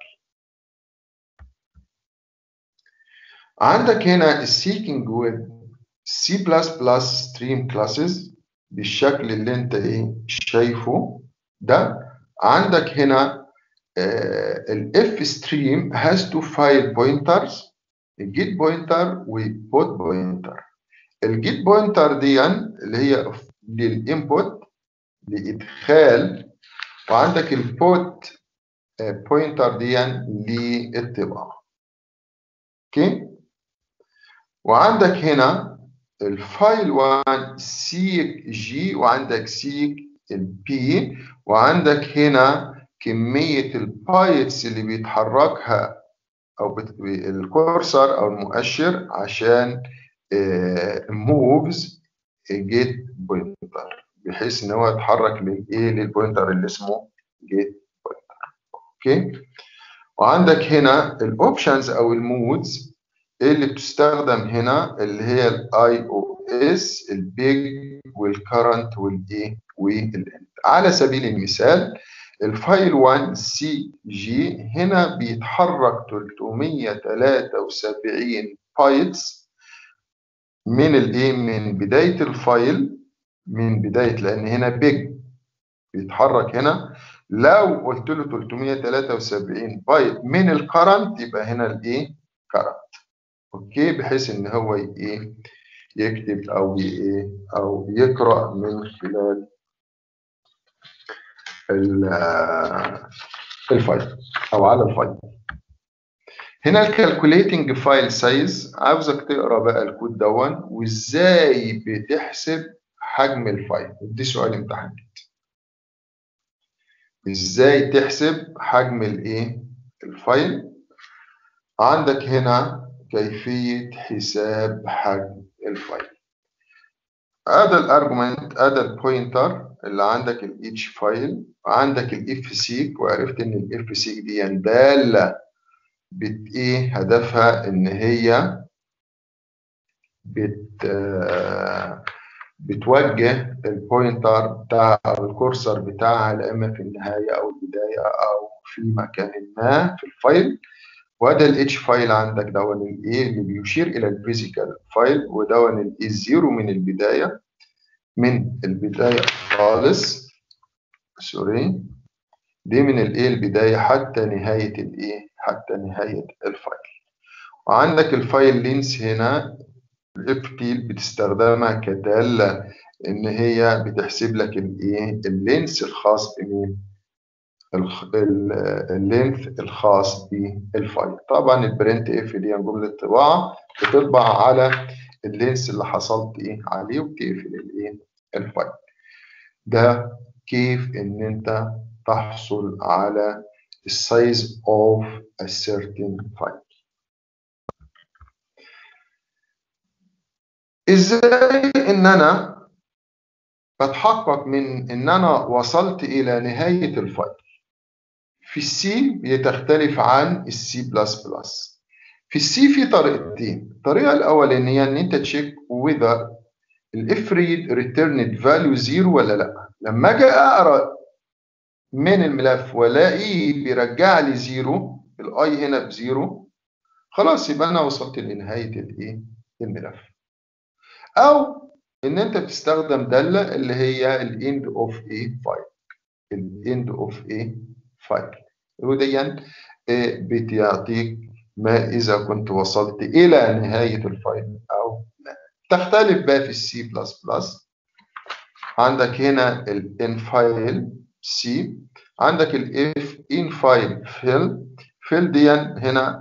عندك هنا السيكينج with C++ stream classes بالشكل اللي انت ايه شايفه ده عندك هنا الاف ستريم has two file pointers الجيت بوينتر والبوت بوينتر الجيت بوينتر دي اللي هي للانبوت لادخال وعندك البوت بوينتر دي للطباعه اوكي وعندك هنا الفايل 1 سيك جي وعندك سيك البي وعندك هنا كمية البايتس اللي بيتحركها أو بت... الكورسر أو المؤشر عشان موفز جيت بوينتر بحيث إن هو يتحرك للإيه للبوينتر اللي اسمه جيت بوينتر أوكي وعندك هنا الأوبشنز أو المودز اللي بتستخدم هنا اللي هي الاي او اس البيج والكرنت والايه والاند على سبيل المثال الفايل 1 سي جي هنا بيتحرك 373 بايتس من الايه من بدايه الفايل من بدايه لان هنا بيج بيتحرك هنا لو قلت له 373 بايت من الكرنت يبقى هنا الايه كرنت اوكي بحيث ان هو ايه يكتب او ايه او يقرا من خلال الفايل او على الفايل هنا الكالكوليتنج فايل سايز عاوزك تقرا بقى الكود دون وازاي بتحسب حجم الفايل دي سؤال امتحان ازاي تحسب حجم الايه الفايل عندك هنا كيفية حساب حجم الفايل هذا الارجمنت هذا البوينتر اللي عندك الاتش فايل وعندك الاف سيك وعرفت ان الاف سيك دي دالة بت ايه هدفها ان هي بت بتوجه البوينتر بتاع او الكورسر بتاعها لا اما في النهايه او البدايه او في مكان ما في الفايل وده الاتش فايل عندك دون الايه اللي بيشير الى الفيزيكال فايل ودون الاي زيرو من البدايه من البدايه خالص سوري دي من الايه البدايه حتى نهايه الايه حتى نهايه الفايل وعندك الفايل لينس هنا الاف تيل بتستخدمها كداله ان هي بتحسب لك الايه اللينس الخاص بمين اللينث الخاص بالفايل طبعا البرنت اف دي جمله طباعه بتطبع على اللينس اللي حصلت ايه عليه وبتقفل الايه الفايل ده كيف ان انت تحصل على السايز اوف a certain file ازاي ان انا بتحقق من ان انا وصلت الى نهايه الفايل في السي بتختلف عن السي بلس بلس في السي في طريقتين الطريقه الاولانيه ان انت تشيك whether الاف ريد ريتيرند فاليو زيرو ولا لا لما اجي اقرا من الملف والاقيه بيرجع لي زيرو الاي هنا بزيرو خلاص يبقى انا وصلت لنهايه الايه الملف او ان انت بتستخدم داله اللي هي الاند اوف ايه فايل الاند اوف ايه فايل وديا بتعطيك ما إذا كنت وصلت إلى نهاية الفايل أو لا تختلف بقى في السي بلس بلس عندك هنا الان فايل سي عندك الاف ان فايل فيل فيل دي هنا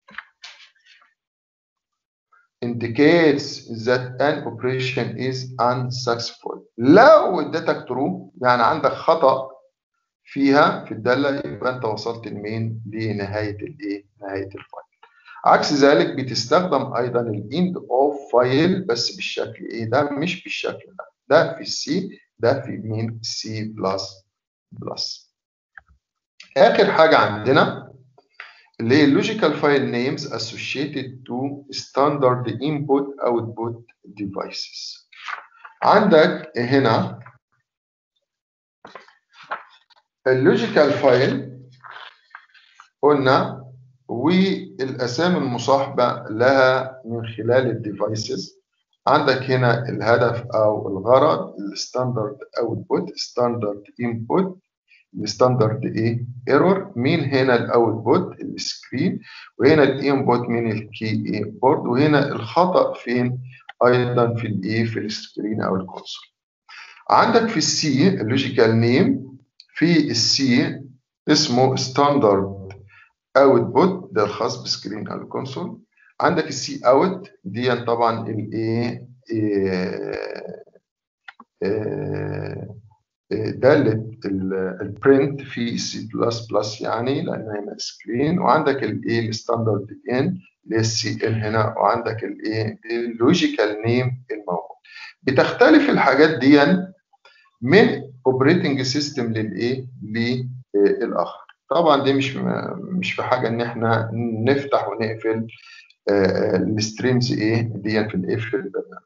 indicates that an operation is unsuccessful لو اديتك true يعني عندك خطأ فيها في الدالة يبقى انت وصلت لمين لنهاية الايه نهاية الفايل عكس ذلك بتستخدم ايضا الاند اوف فايل بس بالشكل ايه ده مش بالشكل ده ده في السي ده في مين سي بلس بلس اخر حاجة عندنا اللي هي logical file names associated to standard input output devices عندك هنا اللوجيكال فايل قلنا والاسامي المصاحبه لها من خلال الديفايسز عندك هنا الهدف او الغرض الستاندرد اوتبوت ستاندرد انبوت الستاندرد ايه ايرور مين هنا الاوتبوت السكرين وهنا الانبوت من الكي ايه بورد وهنا الخطا فين ايضا في الايه في السكرين او الكونسول عندك في السي اللوجيكال نيم في السي اسمه ستاندرد اوتبوت ده الخاص بسكرين او الكونسول عندك السي اوت دي طبعا الايه دالة البرنت في سي بلس بلس يعني لان هنا سكرين وعندك الايه الستاندرد ان اللي هي السي ان هنا وعندك الايه اللوجيكال نيم الموجود بتختلف الحاجات دي من اوبريتنج سيستم للايه للاخر طبعا دي مش مش في حاجه ان احنا نفتح ونقفل الستريمز ايه دي في الايه في البرنامج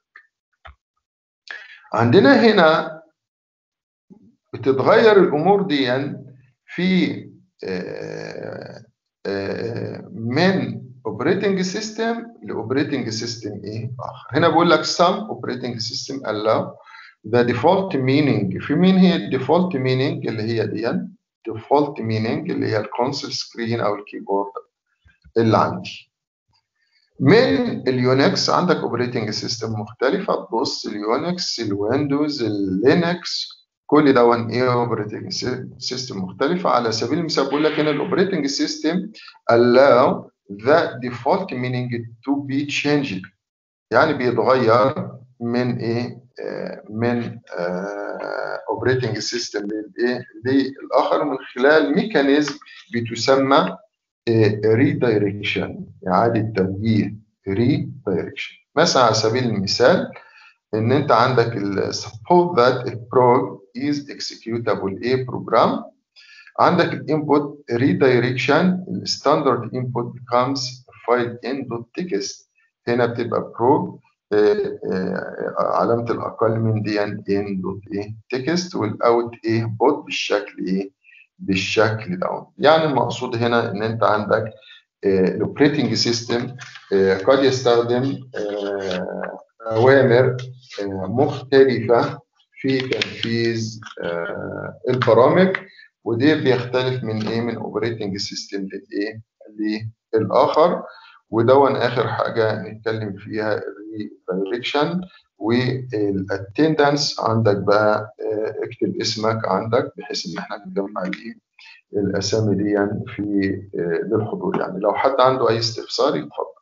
عندنا هنا بتتغير الامور دي في من اوبريتنج سيستم لاوبريتنج سيستم ايه اخر هنا بقول لك some operating system allow the default meaning في مين هي الديفولت meaning اللي هي دي default meaning اللي هي الكونسول سكرين او الكيبورد اللي عندي من اليونكس عندك اوبريتنج سيستم مختلفه تبص اليونكس الويندوز اللينكس كل ده وان ايه اوبريتنج سيستم مختلفه على سبيل المثال بقول لك هنا الاوبريتنج سيستم allow the default meaning to be changed يعني بيتغير من ايه من اوبريتنج سيستم للايه للاخر من خلال ميكانيزم بتسمى ريدايركشن اعاده توجيه ريدايركشن مثلا على سبيل المثال ان انت عندك suppose that a program is executable a program عندك الانبوت ريدايركشن الستاندرد انبوت becomes file in.txt هنا بتبقى probe علامة الأقل من دي ان دوت ايه تكست والاوت ايه بوت بالشكل ايه بالشكل ده يعني المقصود هنا ان انت عندك الاوبريتنج سيستم قد يستخدم اوامر مختلفة في تنفيذ البرامج ودي بيختلف من ايه من اوبريتنج سيستم للايه للاخر ودون اخر حاجه نتكلم فيها الريدايركشن والاتندنس عندك بقى اكتب اسمك عندك بحيث ان احنا نجمع الايه الاسامي دي يعني في للحضور يعني لو حد عنده اي استفسار يتفضل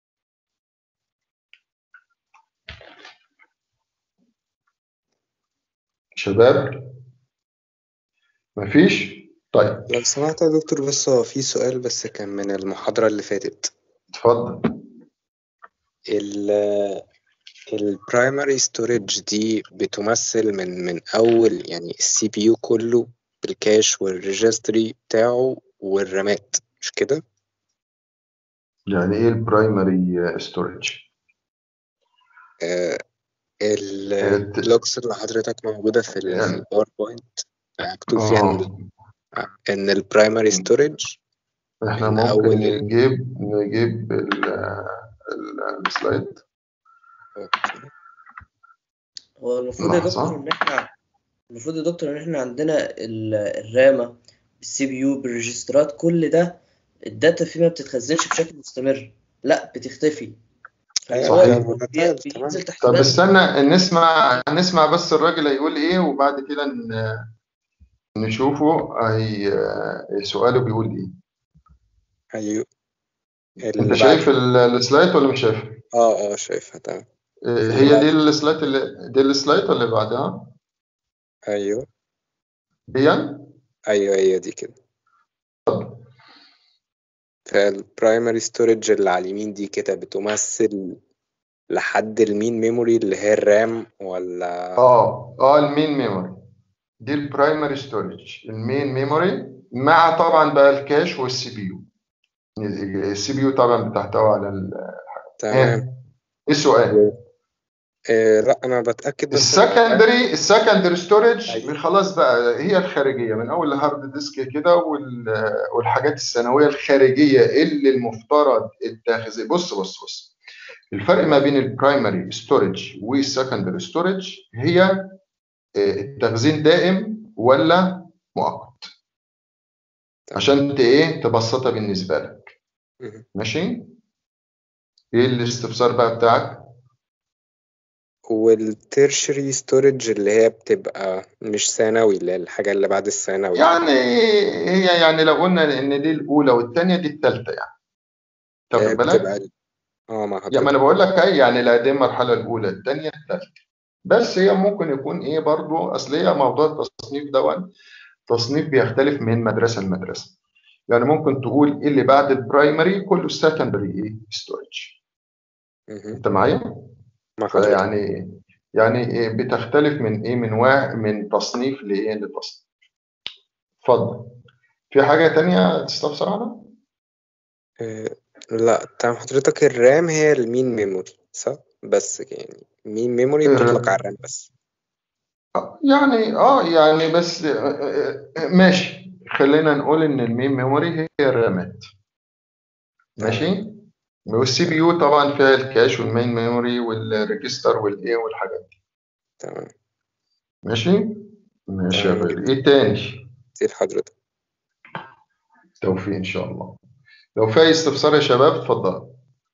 شباب مفيش طيب لو سمحت يا دكتور بس هو في سؤال بس كان من المحاضرة اللي فاتت اتفضل ال البرايمري ستورج دي بتمثل من من اول يعني السي بي يو كله بالكاش والريجستري بتاعه والرامات مش كده يعني ايه البرايمري ستورج آه اللوكس اللي حضرتك موجودة في الباوربوينت مكتوب فيها ان ان البرايمري ستورج احنا ممكن نجيب نجيب السلايد هو المفروض يا دكتور ان احنا المفروض يا دكتور ان احنا عندنا الرامه بالسي بي يو بالريجسترات كل ده الداتا فيه ما بتتخزنش بشكل مستمر لا بتختفي أيوة، فهو صحيح. بي- تمام. بينزل تحت طب بند استنى نسمع نسمع بس الراجل هيقول ايه وبعد كده ن- نشوفه هي سؤاله بيقول ايه ايوه انت اللي شايف بعد ال- السلايد ولا مش شايف اه اه شايفها تمام هي دي السلايد اللي دي السلايد ولا اللي بعدها ايوه دي ايوه هي دي كده فالبرايمري ستورج اللي على اليمين دي كده بتمثل لحد المين ميموري اللي هي الرام ولا اه اه المين ميموري دي البرايمري ستورج المين ميموري مع طبعا بقى الكاش والسي بي يو السي بي يو طبعا بتحتوي على ال... تمام ايه السؤال آه لا انا بتاكد بس السكندري السكندري ستورج أيوة. خلاص بقى هي الخارجيه من اول الهارد ديسك كده وال- والحاجات الثانويه الخارجيه اللي المفترض التخزين بص بص بص الفرق ما بين البرايمري ستورج والسكندري ستورج هي آه، التخزين دائم ولا مؤقت عشان ت- ايه تبسطها بالنسبه لك مهم. ماشي ايه الاستفسار بقى بتاعك والتيرشري ستورج اللي هي بتبقى مش ثانوي اللي هي الحاجة اللي بعد الثانوي يعني هي يعني لو قلنا ان دي الاولى والثانيه دي الثالثه يعني اللي هي تاخد بالك بتبقى ال- اه مع يعني ما حضرتك انا بقول لك ايه يعني لا دي المرحله الاولى الثانيه الثالثه بس هي ممكن يكون ايه برضو اصل هي موضوع التصنيف ده تصنيف بيختلف من مدرسه لمدرسه يعني ممكن تقول إيه اللي بعد البرايمري كله سكندري ايه ستورج مهم. انت معايا مع حضرتك فيعني يعني إيه بتختلف من ايه من وا... من تصنيف لايه لتصنيف اتفضل في حاجه تانية تستفسر عنها آه، لا تمام حضرتك الرام هي المين ميموري صح بس يعني مين ميموري بتطلق على الرام بس يعني اه يعني بس آه، آه، آه، ماشي خلينا نقول ان المين ميموري هي الرامات ماشي والسي بي يو طبعا فيها الكاش والمين ميموري والريجستر والايه والحاجات دي تمام ماشي ماشي يا تمام غالي ايه تاني كتير حضرتك توفيق ان شاء الله لو في اي استفسار يا شباب اتفضل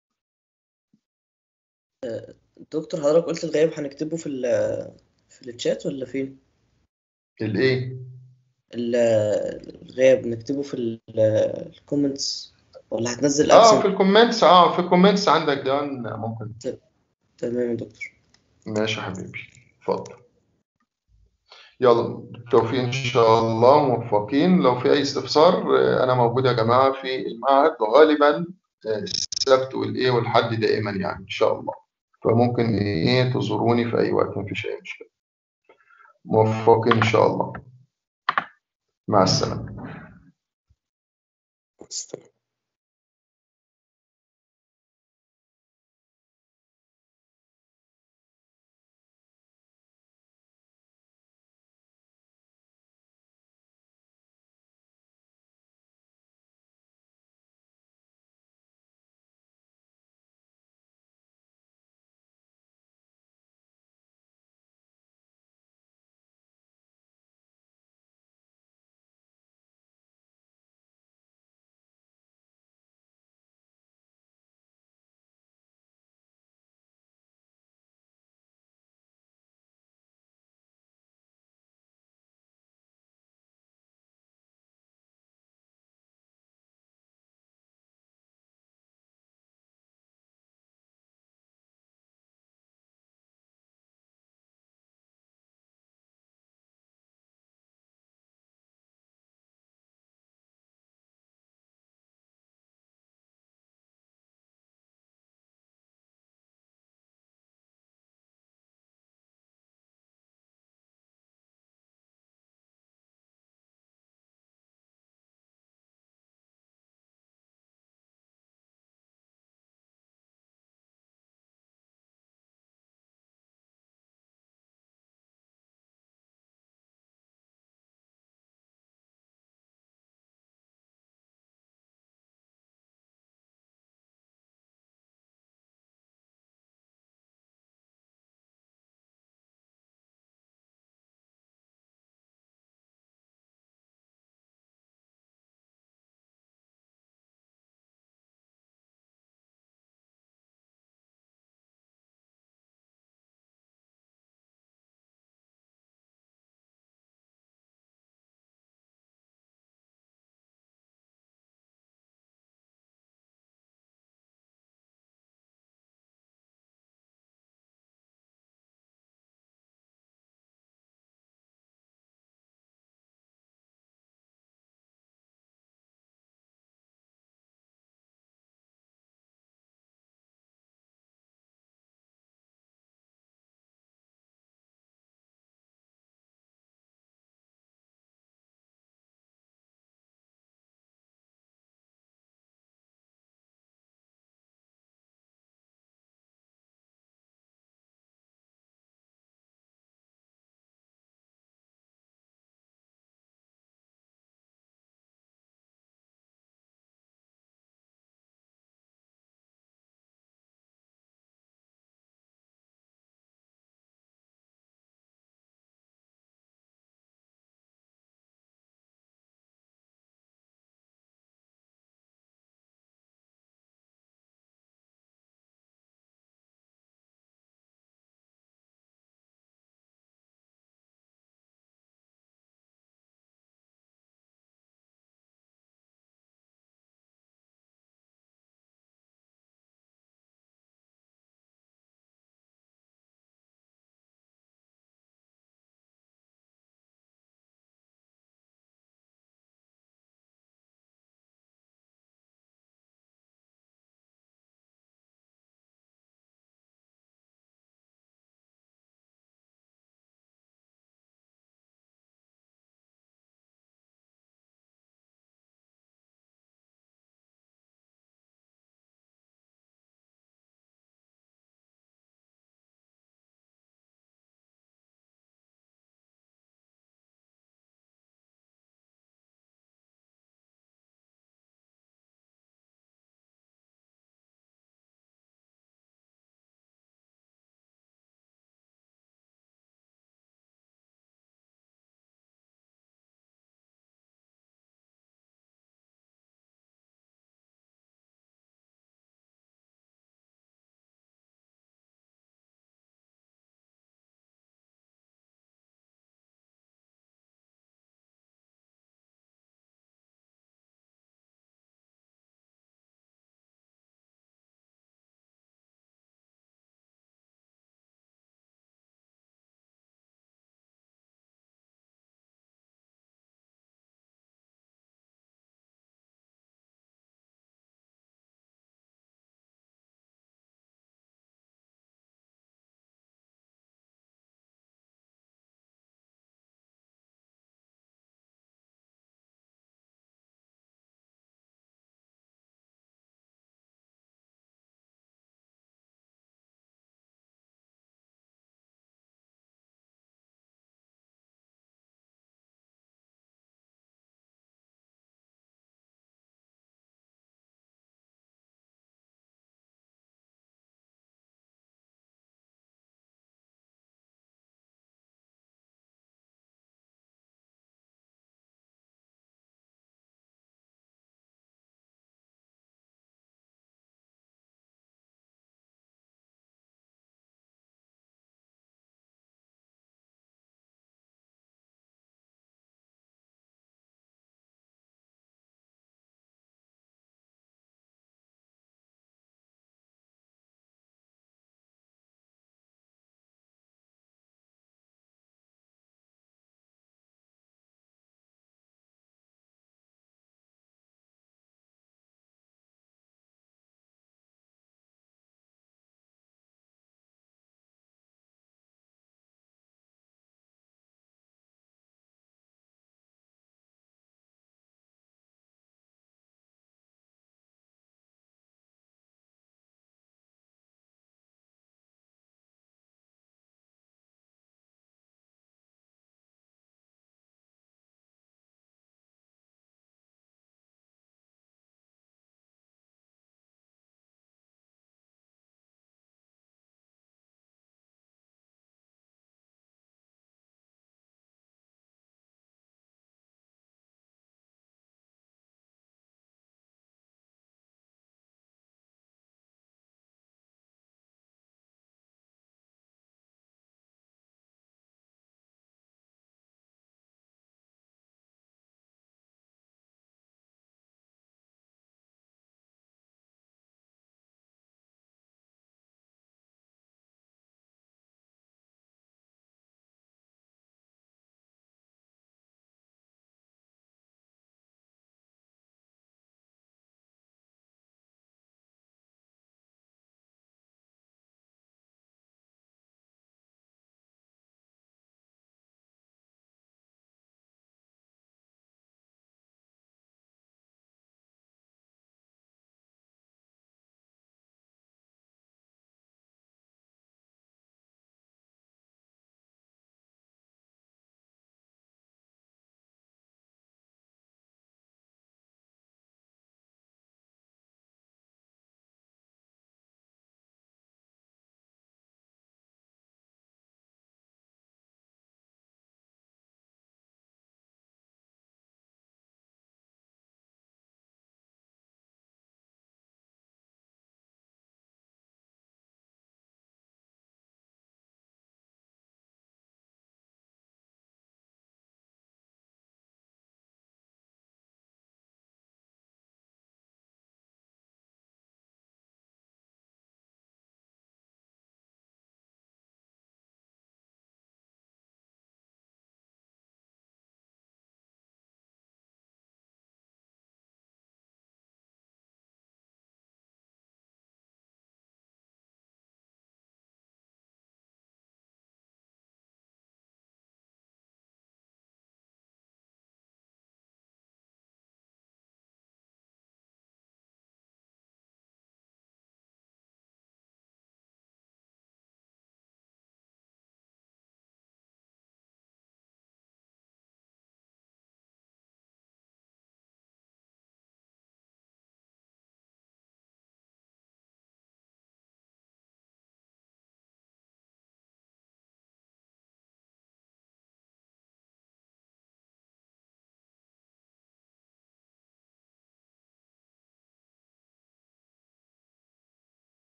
دكتور حضرتك قلت الغياب هنكتبه في ال في الشات ولا فين؟ الايه ال- الغياب نكتبه في الكومنتس ولا هتنزل اه ابسنت في الكومنتس اه في الكومنتس عندك ده ممكن تمام يا دكتور ماشي يا حبيبي اتفضل يلا بالتوفيق ان شاء الله موفقين لو في اي استفسار آه، انا موجود يا جماعه في المعهد غالبا آه، السبت والايه والحد دائما يعني ان شاء الله فممكن ايه تزوروني في اي وقت مفيش اي مشكله موفقين ان شاء الله مع السلامه استنى.